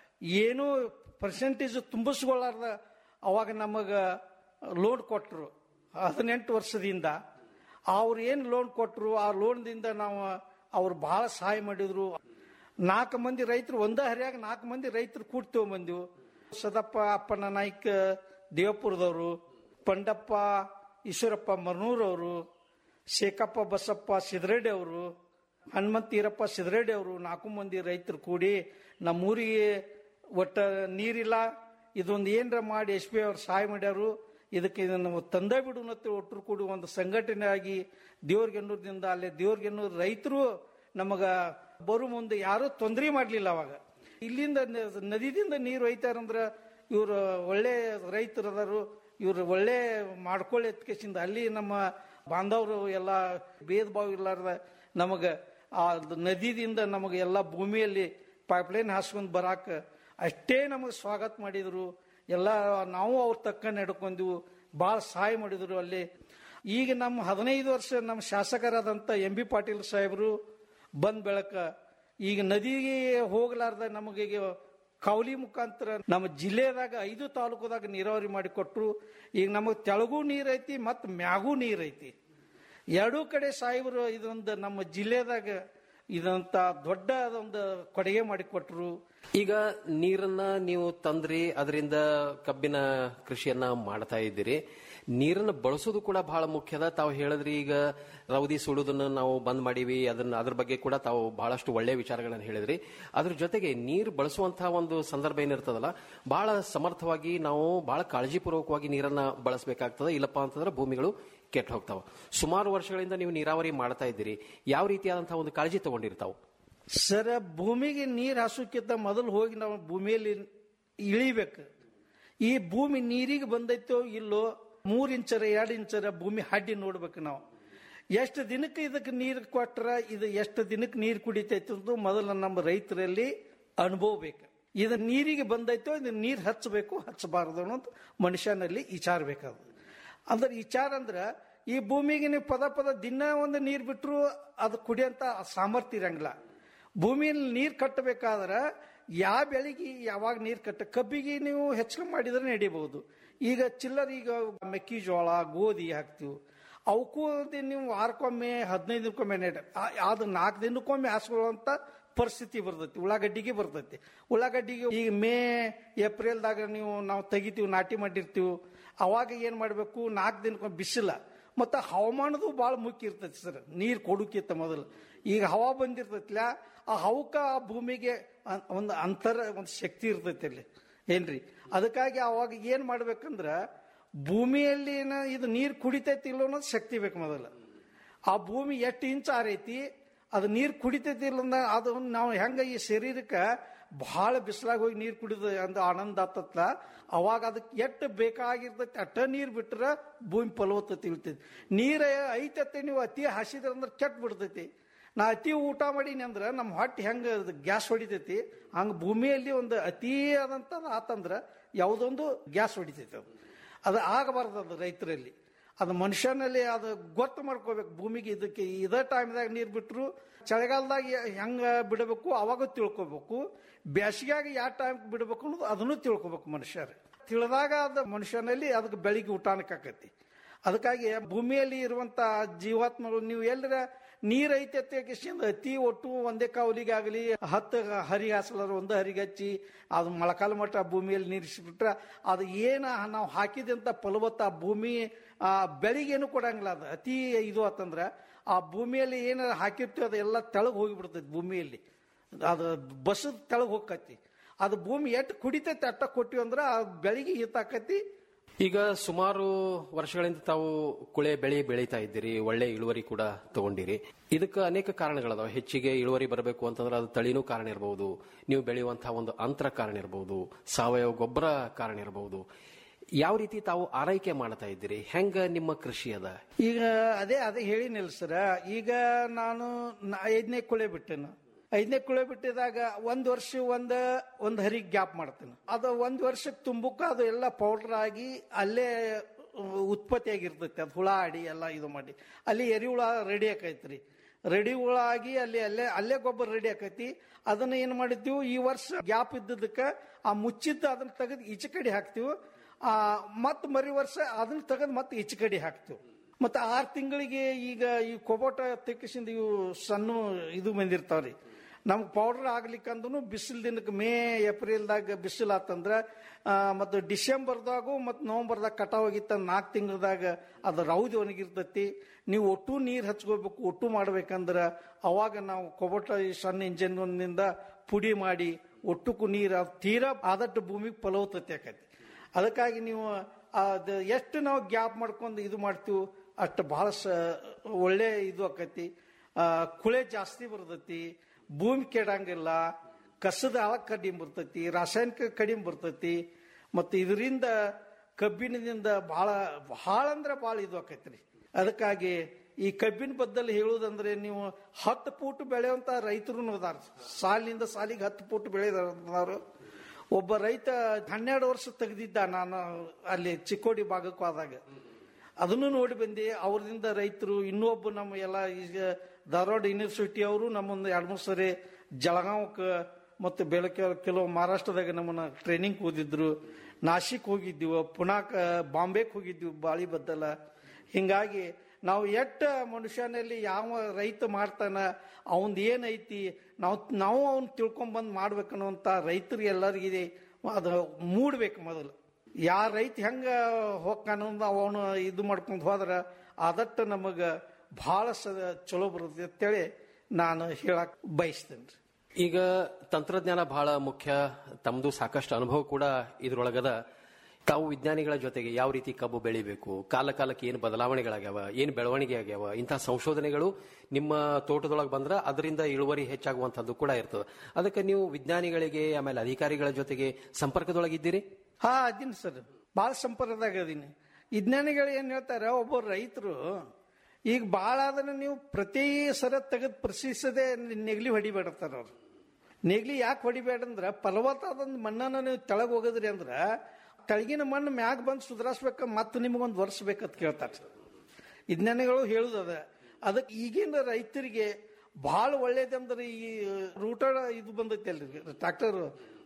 ಏನೂ ಪರ್ಸೆಂಟೇಜ್ ತುಂಬಿಸ್ಕೊಳ್ಳಾರ್ದ ಅವಾಗ ನಮಗೆ ಲೋನ್ ಕೊಟ್ಟರು ಹದಿನೆಂಟು ವರ್ಷದಿಂದ ಅವ್ರು ಏನು ಲೋನ್ ಕೊಟ್ಟರು ಆ ಲೋನ್ದಿಂದ ನಾವು ಅವ್ರು ಬಹಳ ಸಹಾಯ ಮಾಡಿದ್ರು ನಾಲ್ಕು ಮಂದಿ ರೈತರು ಒಂದೇ ಹರಿಯಾಗ ನಾಲ್ಕು ಮಂದಿ ರೈತರು ಕೂಡಿ ತಗೊಂಬಂದಿವು ಸದಪ್ಪ ಅಪ್ಪನ ನಾಯ್ಕ ದೇವಪುರದವರು ಪಂಡಪ್ಪ ಈಶ್ವರಪ್ಪ ಮರ್ನೂರವರು ಶೇಖಪ್ಪ ಬಸಪ್ಪ ಸಿದ್ರೆಡ್ಡಿ ಅವರು ಹನುಮಂತ ಈರಪ್ಪ ಸಿದ್ರೆಡ್ಡಿ ಅವರು ನಾಲ್ಕು ಮಂದಿ ರೈತರು ಕೂಡಿ ನಮ್ಮೂರಿಗೆ ಒಟ್ಟ ನೀರಿಲ್ಲ ಇದೊಂದು ಏನರ ಮಾಡಿ ಎಸ್ ಪಿ ಅವ್ರು ಸಹಾಯ ಮಾಡ್ಯಾರು ಇದಕ್ಕೆ ಇದನ್ನು ತಂದೆ ಬಿಡು ಮತ್ತು ಒಟ್ಟರು ಕೂಡಿ ಒಂದು ಸಂಘಟನೆ ಆಗಿ ದೇವ್ರಿಗೆನ್ನೂರದಿಂದ ಅಲ್ಲೇ ದೇವ್ರಿಗೆನ್ನೂರು ರೈತರು ನಮಗ ಬರು ಮುಂದೆ ಯಾರೂ ತೊಂದರೆ ಮಾಡಲಿಲ್ಲ ಅವಾಗ ಇಲ್ಲಿಂದ ನ- ನದಿದಿಂದ ನೀರು ಒಯ್ತಾರಂದ್ರ ಇವರು ಒಳ್ಳೆ ರೈತರು ಅದಾರು ಇವ್ರು ಒಳ್ಳೆ ಮಾಡ್ಕೊಳ್ಳಿ ಎತ್ಕೇಸಿಂದ ಅಲ್ಲಿ ನಮ್ಮ ಬಾಂಧವರು ಎಲ್ಲ ಭೇದ ಭಾವ ಇರ್ಲಾರ್ದ ನಮಗ ಆ ನದಿದಿಂದ ನಮಗೆ ಎಲ್ಲ ಭೂಮಿಯಲ್ಲಿ ಪೈಪ್ಲೈನ್ ಹಾಸ್ಕೊಂಡ್ ಬರಾಕ ಅಷ್ಟೇ ನಮಗೆ ಸ್ವಾಗತ ಮಾಡಿದ್ರು ಎಲ್ಲ ನಾವು ಅವ್ರ ತಕ್ಕ ನಡ್ಕೊಂಡ್ವು ಭಾಳ ಸಹಾಯ ಮಾಡಿದ್ರು ಅಲ್ಲಿ ಈಗ ನಮ್ಮ ಹದಿನೈದು ವರ್ಷ ನಮ್ಮ ಶಾಸಕರಾದಂಥ ಎಂ ಬಿ ಪಾಟೀಲ್ ಸಾಹೇಬರು ಬಂದ್ ಬೆಳಕ ಈಗ ನದಿಗೆ ಹೋಗ್ಲಾರ್ದ ನಮಗೆ ಈಗ ಕೌಲಿ ಮುಖಾಂತರ ನಮ್ಮ ಜಿಲ್ಲೆದಾಗ ಐದು ತಾಲೂಕದಾಗ ನೀರಾವರಿ ಮಾಡಿ ಕೊಟ್ರು ಈಗ ನಮಗೆ ತೆಳಗೂ ನೀರ್ ಐತಿ ಮತ್ತು ಮ್ಯಾಗೂ ನೀರ್ ಐತಿ ಎರಡೂ ಕಡೆ ಸಾಹೇಬರು ಇದೊಂದು ನಮ್ಮ ಜಿಲ್ಲೆದಾಗ ಇದಂತ ದೊಡ್ಡ ಒಂದು ಕೊಡುಗೆ ಮಾಡಿ ಕೊಟ್ರು ಈಗ ನೀರನ್ನ ನೀವು ತಂದ್ರಿ ಅದರಿಂದ ಕಬ್ಬಿನ ಕೃಷಿಯನ್ನ ಮಾಡ್ತಾ ಇದ್ದೀರಿ ನೀರನ್ನ ಬಳಸೋದು ಕೂಡ ಬಹಳ ಮುಖ್ಯದ ತಾವು ಹೇಳಿದ್ರಿ ಈಗ ರೌದಿ ಸುಡುದನ್ನ ನಾವು ಬಂದ್ ಮಾಡೀವಿ ಅದನ್ನ ಅದ್ರ ಬಗ್ಗೆ ಕೂಡ ತಾವು ಬಹಳಷ್ಟು ಒಳ್ಳೆಯ ವಿಚಾರಗಳನ್ನ ಹೇಳಿದ್ರಿ ಅದ್ರ ಜೊತೆಗೆ ನೀರು ಬಳಸುವಂತಹ ಒಂದು ಸಂದರ್ಭ ಏನಿರ್ತದಲ್ಲ ಬಹಳ ಸಮರ್ಥವಾಗಿ ನಾವು ಬಹಳ ಕಾಳಜಿಪೂರ್ವಕವಾಗಿ ನೀರನ್ನ ಬಳಸಬೇಕಾಗ್ತದೆ ಇಲ್ಲಪ್ಪ ಅಂತಂದ್ರೆ ಭೂಮಿಗಳು ಕೆಟ್ಟ ಹೋಗ್ತಾವ ಸುಮಾರು ವರ್ಷಗಳಿಂದ ನೀವು ನೀರಾವರಿ ಮಾಡ್ತಾ ಇದ್ದೀರಿ ಯಾವ ರೀತಿಯಾದಂತಹ ಒಂದು ಕಾಳಜಿ ತಗೊಂಡಿರ್ತಾವ ಸರ ಭೂಮಿಗೆ ನೀರು ಹಾಸೋಕ್ಕಿಂತ ಮೊದಲು ಹೋಗಿ ನಾವು ಭೂಮಿಯಲ್ಲಿ ಇಳಿಬೇಕು ಈ ಭೂಮಿ ನೀರಿಗೆ ಬಂದೈತೋ ಇಲ್ಲೋ ಮೂರ್ ಇಂಚರ ಎರಡು ಇಂಚರ ಭೂಮಿ ಹಡ್ಡಿ ನೋಡ್ಬೇಕು ನಾವು ಎಷ್ಟು ದಿನಕ್ಕೆ ಇದಕ್ಕೆ ನೀರು ಕೊಟ್ರ ಇದು ಎಷ್ಟು ದಿನಕ್ಕೆ ನೀರು ಕುಡಿತೈತೆ ಅಂತ ಮೊದಲು ನಮ್ಮ ರೈತರಲ್ಲಿ ಅನುಭವ ಬೇಕು ಇದು ನೀರಿಗೆ ಬಂದೈತೋ ಇದು ನೀರು ಹಚ್ಚಬೇಕು ಹಚ್ಚಬಾರದು ಅನ್ನೋದು ಮನುಷ್ಯನಲ್ಲಿ ವಿಚಾರ ಬೇಕದು ಅಂದ್ರೆ ವಿಚಾರ ಅಂದ್ರೆ ಈ ಭೂಮಿಗೆ ನೀವು ಪದ ಪದ ದಿನ ಒಂದು ನೀರು ಬಿಟ್ಟರು ಅದು ಕುಡಿಯಂತ ಸಾಮರ್ಥ್ಯ ಇರಂಗಿಲ್ಲ ಭೂಮಿಯಲ್ಲಿ ನೀರು ಕಟ್ಟಬೇಕಾದ್ರೆ ಯಾವ ಬೆಳೆಗೆ ಯಾವಾಗ ನೀರು ಕಟ್ಟ ಕಬ್ಬಿಗೆ ನೀವು ಹೆಚ್ಚು ಮಾಡಿದ್ರೆ ನಡಿಬಹುದು ಈಗ ಚಿಲ್ಲರ್ ಈಗ ಮೆಕ್ಕೆಜೋಳ ಗೋಧಿ ಹಾಕ್ತಿವಿ ಅವಕ್ಕೂ ಅದೇ ನೀವು ವಾರಕ್ಕೊಮ್ಮೆ ಹದಿನೈದು ದಿನಕ್ಕೊಮ್ಮೆ ನೆಡ ಆ- ಅದು ನಾಲ್ಕು ದಿನಕ್ಕೊಮ್ಮೆ ಹಾಸ್ಕೊಳ್ಳುವಂತ ಪರಿಸ್ಥಿತಿ ಬರ್ತೈತಿ ಉಳ್ಳಾಗಡ್ಡಿಗೆ ಬರ್ತೈತಿ ಉಳ್ಳಾಗಡ್ಡಿಗೆ ಈಗ ಮೇ ಏಪ್ರಿಲ್ದಾಗ ನೀವು ನಾವು ತೆಗಿತೀವಿ ನಾಟಿ ಮಾಡಿರ್ತೀವಿ ಅವಾಗ ಏನ್ ಮಾಡಬೇಕು ನಾಲ್ಕು ದಿನಕ್ಕೊಮ್ಮೆ ಬಿಸಿಲ ಮತ್ತು ಹವಾಮಾನದು ಭಾಳ ಮುಖ್ಯ ಇರ್ತೈತಿ ಸರ್ ನೀರು ಕೊಡೋಕ್ಕಿಂತ ಮೊದಲು ಈಗ ಹವಾ ಬಂದಿರ್ತೈತಿಲ್ಲ ಆ ಹವಕ್ಕ ಆ ಭೂಮಿಗೆ ಅ- ಒಂದು ಅಂತರ ಒಂದು ಶಕ್ತಿ ಇರ್ತೈತಿ ಅಲ್ಲಿ ಏನ್ರಿ ಅದಕ್ಕಾಗಿ ಅವಾಗ ಏನ್ ಮಾಡ್ಬೇಕಂದ್ರ ಭೂಮಿಯಲ್ಲಿ ಏನ ಇದು ನೀರು ಕುಡಿತೈತಿ ಇಲ್ಲೋ ಅನ್ನೋದು ಶಕ್ತಿ ಬೇಕು ಮೊದಲು ಆ ಭೂಮಿ ಎಷ್ಟು ಇಂಚ್ ಆರೈತಿ ಅದು ನೀರು ಕುಡಿತೈತಿ ಇಲ್ಲ ಅಂದ ಅದು ನಾವು ಹೆಂಗ ಈ ಶರೀರಕ್ಕೆ ಬಹಳ ಬಿಸಿಲಾಗಿ ಹೋಗಿ ನೀರು ಕುಡಿದ ಅಂದ ಆನಂದ ಆತತ್ಲ ಅವಾಗ ಅದಕ್ಕೆ ಎಷ್ಟು ಬೇಕಾಗಿರ್ತೈತಿ ಅಟ್ಟ ನೀರು ಬಿಟ್ರೆ ಭೂಮಿ ಫಲವತ್ತತೆ ಇರ್ತೈತಿ ನೀರು ಐತತ್ತೆ ನೀವು ಅತಿ ಹಸಿದ್ರ ಅಂದ್ರೆ ಕೆಟ್ಟ ಬಿಡ್ತೈತಿ ನಾ ಅತಿ ಊಟ ಮಾಡೀನಿ ಅಂದ್ರೆ ನಮ್ಮ ಹೊಟ್ಟೆ ಹೆಂಗೆ ಗ್ಯಾಸ್ ಹೊಡಿತೈತಿ ಹಂಗೆ ಭೂಮಿಯಲ್ಲಿ ಒಂದು ಅತಿ ಆದಂಥದ್ದು ಆತಂದ್ರೆ ಯಾವುದೊಂದು ಗ್ಯಾಸ್ ಹೊಡಿತೈತಿ ಅದು ಅದು ಆಗಬಾರ್ದು ಅದು ರೈತರಲ್ಲಿ ಅದು ಮನುಷ್ಯನಲ್ಲಿ ಅದು ಗೊತ್ತು ಮಾಡ್ಕೋಬೇಕು ಭೂಮಿಗೆ ಇದಕ್ಕೆ ಇದೇ ಟೈಮ್ದಾಗ ನೀರು ಬಿಟ್ಟರು ಚಳಿಗಾಲದಾಗ ಹೆಂಗ ಬಿಡಬೇಕು ಅವಾಗ ತಿಳ್ಕೊಬೇಕು ಬೇಸಿಗೆಯಾಗ ಯಾವ ಟೈಮ್ ಬಿಡಬೇಕು ಅನ್ನೋದು ಅದನ್ನು ತಿಳ್ಕೊಬೇಕು ಮನುಷ್ಯರು ತಿಳಿದಾಗ ಅದು ಮನುಷ್ಯನಲ್ಲಿ ಅದಕ್ಕೆ ಬೆಳಿಗ್ಗೆ ಊಟನಕ್ಕೆ ಆಕೈತಿ ಅದಕ್ಕಾಗಿ ಭೂಮಿಯಲ್ಲಿ ಇರುವಂತ ಜೀವಾತ್ಮಗಳು ನೀವು ಎಲ್ಲರ ನೀರ್ ಐತೆ ಕಿಸಿಂದ ಅತಿ ಒಟ್ಟು ಒಂದೇ ಕಾವಲಿಗೆ ಆಗಲಿ ಹತ್ತು ಹರಿ ಹಾಸಲರ ಒಂದು ಹರಿಗೆ ಹಚ್ಚಿ ಅದು ಮೊಳಕಾಲ ಮಟ್ಟ ಭೂಮಿಯಲ್ಲಿ ನೀರಿಸಿಬಿಟ್ರೆ ಅದು ಏನ ನಾವು ಹಾಕಿದಂತ ಫಲವತ್ತ ಆ ಭೂಮಿ ಆ ಬೆಳಿಗ್ಗೇನು ಕೊಡಂಗಿಲ್ಲ ಅದು ಅತಿ ಇದು ಆತಂದ್ರ ಆ ಭೂಮಿಯಲ್ಲಿ ಏನಾರ ಹಾಕಿರ್ತೀವಿ ಅದು ಎಲ್ಲ ತೆಳಗ್ ಹೋಗಿಬಿಡ್ತೈತಿ ಭೂಮಿಯಲ್ಲಿ ಅದು ಬಸದ ತೆಳಗ್ ಹೋಗತಿ ಅದು ಭೂಮಿ ಎಷ್ಟು ಕುಡಿತೈತಿ ಅಟ್ಟ ಕೊಟ್ಟಿವಿ ಅಂದ್ರೆ ಆ ಬೆಳಿಗ್ಗೆ ಈತಾಕತಿ ಈಗ ಸುಮಾರು ವರ್ಷಗಳಿಂದ ತಾವು ಕುಳೆ ಬೆಳೆ ಬೆಳೀತಾ ಇದ್ದೀರಿ ಒಳ್ಳೆ ಇಳುವರಿ ಕೂಡ ತಗೊಂಡಿರಿ ಇದಕ್ಕೆ ಅನೇಕ ಕಾರಣಗಳದಾವ ಹೆಚ್ಚಿಗೆ ಇಳುವರಿ ಬರಬೇಕು ಅಂತಂದ್ರೆ ಅದು ತಳಿನೂ ಕಾರಣ ಇರಬಹುದು ನೀವು ಬೆಳೆಯುವಂತಹ ಒಂದು ಅಂತರ ಕಾರಣ ಇರಬಹುದು ಸಾವಯವ ಗೊಬ್ಬರ ಕಾರಣ ಇರಬಹುದು ಯಾವ ರೀತಿ ತಾವು ಆರೈಕೆ ಮಾಡ್ತಾ ಇದ್ದೀರಿ ಹೆಂಗ ನಿಮ್ಮ ಕೃಷಿ ಅದ ಈಗ ಅದೇ ಅದೇ ಹೇಳಿನಿಲ್ಲ ಸರ ಈಗ ನಾನು ನ- ಐದನೇ ಕುಳೆ ಬಿಟ್ಟೆನು ಐದನೇ ಕುಳೆ ಬಿಟ್ಟಿದಾಗ ಒಂದ್ ವರ್ಷ ಒಂದ್ ಒಂದ್ ಹರಿ ಗ್ಯಾಪ್ ಮಾಡ್ತೇನೆ ಅದು ಒಂದ್ ವರ್ಷಕ್ಕೆ ತುಂಬಕ್ಕ ಅದು ಎಲ್ಲ ಪೌಡರ್ ಆಗಿ ಅಲ್ಲೇ ಉತ್ಪತ್ತಿ ಆಗಿರ್ತೈತಿ ಅದು ಹುಳ ಆಡಿ ಎಲ್ಲ ಇದು ಮಾಡಿ ಅಲ್ಲಿ ಎರಿಹುಳ ರೆಡಿ ಆಕೈತ್ರಿ ರೆಡಿ ಹುಳ ಆಗಿ ಅಲ್ಲಿ ಅಲ್ಲೇ ಅಲ್ಲೇ ಗೊಬ್ಬರ ರೆಡಿ ಆಕೈತಿ ಅದನ್ನ ಏನ್ ಮಾಡಿದ್ವಿ ಈ ವರ್ಷ ಗ್ಯಾಪ್ ಇದ್ದದಕ್ಕೆ ಆ ಮುಚ್ಚಿದ್ದ ಅದನ್ನ ತೆಗೆದು ಈಚೆ ಕಡೆ ಹಾಕ್ತಿವಿ ಆ ಮತ್ ಮರಿ ವರ್ಷ ಅದನ್ನ ತೆಗೆದು ಮತ್ತೆ ಈಚೆ ಕಡೆ ಹಾಕ್ತಿವಿ ಮತ್ತೆ ಆರು ತಿಂಗಳಿಗೆ ಈಗ ಈ ಕೊಬೋಟ ತೆಕ್ಕಿಸಿಂದ ಇವು ಸಣ್ಣ ಇದು ಬಂದಿರ್ತಾವ್ರಿ ನಮ್ಗೆ ಪೌಡರ್ ಆಗ್ಲಿಕ್ಕಂದ್ರೂ ಬಿಸಿಲು ದಿನಕ್ಕೆ ಮೇ ಏಪ್ರಿಲ್ದಾಗ ಬಿಸಿಲು ಆತಂದ್ರ ಆ, ಮತ್ತು ಡಿಸೆಂಬರ್ದಾಗು ಮತ್ತು ನವೆಂಬರ್ದಾಗ ಕಟಾವ್ ಆಗಿತ್ತ ನಾಲ್ಕು ತಿಂಗಳದಾಗ ಅದು ರೌದಿ ಒಣಗಿರ್ತೈತಿ ನೀವು ಒಟ್ಟು ನೀರು ಹಚ್ಕೋಬೇಕು ಒಟ್ಟು ಮಾಡ್ಬೇಕಂದ್ರ ಅವಾಗ ನಾವು ಕೊಬೋಟ ಈ ಸಣ್ಣ ಇಂಜಿನ್ನಿಂದ ಪುಡಿ ಮಾಡಿ ಒಟ್ಟಕ್ಕೂ ನೀರು ಅದು ತೀರಾ ಆದಷ್ಟು ಭೂಮಿಗೆ ಫಲವತ್ತತೆ ಆಕೈತಿ ಅದಕ್ಕಾಗಿ ನೀವು ಅದು ಎಷ್ಟು ನಾವು ಗ್ಯಾಪ್ ಮಾಡ್ಕೊಂಡು ಇದು ಮಾಡ್ತೀವಿ ಅಷ್ಟು ಬಹಳ ಸ ಒಳ್ಳೆ ಇದು ಆಕೈತಿ ಆ, ಕುಳೆ ಜಾಸ್ತಿ ಬರ್ತೈತಿ ಭೂಮಿ ಕೆಡಂಗಿಲ್ಲ ಕಸದ ಆಳ ಕಡಿಮೆ ಬರ್ತೈತಿ ರಾಸಾಯನಿಕ ಕಡಿಮೆ ಬರ್ತೈತಿ ಮತ್ತು ಇದರಿಂದ ಕಬ್ಬಿಣದಿಂದ ಬಹಳ ಬಹಳ ಅಂದ್ರೆ ಬಹಳ ಇದು ಆಕೈತ್ರಿ ಅದಕ್ಕಾಗಿ ಈ ಕಬ್ಬಿನ ಬದ್ದಲ್ಲಿ ಹೇಳುವುದಂದ್ರೆ ನೀವು ಹತ್ತು ಫೂಟ್ ಬೆಳೆಯುವಂತ ರೈತರು ಅದಾರ ಸಾಲಿನಿಂದ ಸಾಲಿಗೆ ಹತ್ತು ಫೂಟ್ ಬೆಳೆದಾರು ಒಬ್ಬ ರೈತ ಹನ್ನೆರಡು ವರ್ಷ ತೆಗೆದಿದ್ದ ನಾನು ಅಲ್ಲಿ ಚಿಕ್ಕೋಡಿ ಭಾಗಕ್ಕೂ ಆದಾಗ ಅದನ್ನು ನೋಡಿ ಬಂದೆ ಅವ್ರದಿಂದ ರೈತರು ಇನ್ನೊಬ್ಬ ನಮ್ಮ ಎಲ್ಲ ಈಗ ಧಾರವಾಡ ಯೂನಿವರ್ಸಿಟಿ ಅವರು ನಮ್ಮೊಂದು ಎರಡು ಮೂರು ಸರಿ ಜಳಗಾಂವಕ್ಕೆ ಮತ್ತು ಬೆಳಗ್ಗೆ ಕೆಲವು ಮಹಾರಾಷ್ಟ್ರದಾಗ ನಮ್ಮನ್ನ ಟ್ರೈನಿಂಗ್ ಓದಿದ್ರು ನಾಶಿಕ್ ಹೋಗಿದ್ದೀವಿ ಪುನಾಕ ಬಾಂಬೆಗೆ ಹೋಗಿದ್ವಿ ಬಾಳಿ ಬದ್ದಲ ಹಿಂಗಾಗಿ ನಾವು ಎಟ್ಟ ಮನುಷ್ಯನಲ್ಲಿ ಯಾವ ರೈತ ಮಾಡ್ತಾನ ಅವಂದ್ ಏನೈತಿ ನಾವು ನಾವು ಅವ್ನ ತಿಳ್ಕೊಂಬಂದು ಮಾಡ್ಬೇಕನ್ನುವಂತ ರೈತರು ಎಲ್ಲರಿಗಿದೆ ಅದು ಮೂಡ್ಬೇಕು ಮೊದಲು ಯಾರ ರೈತ ಹೆಂಗ ಹೋಗ್ತಾನ ಅವನು ಇದು ಮಾಡ್ಕೊಂಡು ಹೋದ್ರ ಆದಟ್ಟು ನಮಗ ಬಹಳ ಸ ಚಲೋ ಬರುತ್ತೆ ಅಂತೇಳಿ ನಾನು ಹೇಳಕ್ ಬಯಸ್ತೇನೆ ಈಗ ತಂತ್ರಜ್ಞಾನ ಬಹಳ ಮುಖ್ಯ ತಮ್ಮದು ಸಾಕಷ್ಟು ಅನುಭವ ಕೂಡ ಇದ್ರೊಳಗದ ತಾವು ವಿಜ್ಞಾನಿಗಳ ಜೊತೆಗೆ ಯಾವ ರೀತಿ ಕಬ್ಬು ಬೆಳಿಬೇಕು ಕಾಲ ಕಾಲಕ್ಕೆ ಏನು ಬದಲಾವಣೆಗಳಾಗ್ಯಾವ ಏನು ಬೆಳವಣಿಗೆ ಆಗ್ಯಾವ ಇಂತಹ ಸಂಶೋಧನೆಗಳು ನಿಮ್ಮ ತೋಟದೊಳಗೆ ಬಂದ್ರೆ ಅದರಿಂದ ಇಳುವರಿ ಹೆಚ್ಚಾಗುವಂತದ್ದು ಕೂಡ ಇರ್ತದೆ ಅದಕ್ಕೆ ನೀವು ವಿಜ್ಞಾನಿಗಳಿಗೆ ಆಮೇಲೆ ಅಧಿಕಾರಿಗಳ ಜೊತೆಗೆ ಸಂಪರ್ಕದೊಳಗಿದ್ದೀರಿ ಹಾ ಅದೀನಿ ಸರ್ ಭಾಳ ಸಂಪರ್ಕದಾಗ ಅದೀನಿ ವಿಜ್ಞಾನಿಗಳು ಏನ್ ಹೇಳ್ತಾರ ಒಬ್ಬ ರೈತರು ಈಗ ಭಾಳ ಅದನ್ನ ನೀವು ಪ್ರತಿ ಸರ ತೆಗೆದು ಪ್ರಶ್ನಿಸದೆ ನೆಗ್ಲಿ ಹೊಡಿಬೇಡತ್ತಾರ ಅವ್ರು ನೆಗ್ಲಿ ಯಾಕೆ ಹೊಡಿಬೇಡಂದ್ರ ಫಲವತ್ತಾದಂದ್ ಮಣ್ಣನ್ನ ನೀವು ತೆಳಗ್ ಹೋಗದ್ರಿ ಅಂದ್ರ ತೆಳಗಿನ ಮಣ್ಣು ಮ್ಯಾಗ ಬಂದು ಸುಧಾರಿಸ್ಬೇಕ ಮತ್ತೆ ನಿಮಗೊಂದು ವರ್ಷ ಬೇಕಂತ ಕೇಳ್ತಾರೆ ವಿಜ್ಞಾನಿಗಳು ಹೇಳುದದ ಅದಕ್ಕೆ ಈಗಿನ ರೈತರಿಗೆ ಬಹಳ ಒಳ್ಳೇದಂದ್ರೆ ಈ ರೂಟರ್ ಇದು ಬಂದೈತಿ ಅಲ್ರಿ ಟ್ರಾಕ್ಟರ್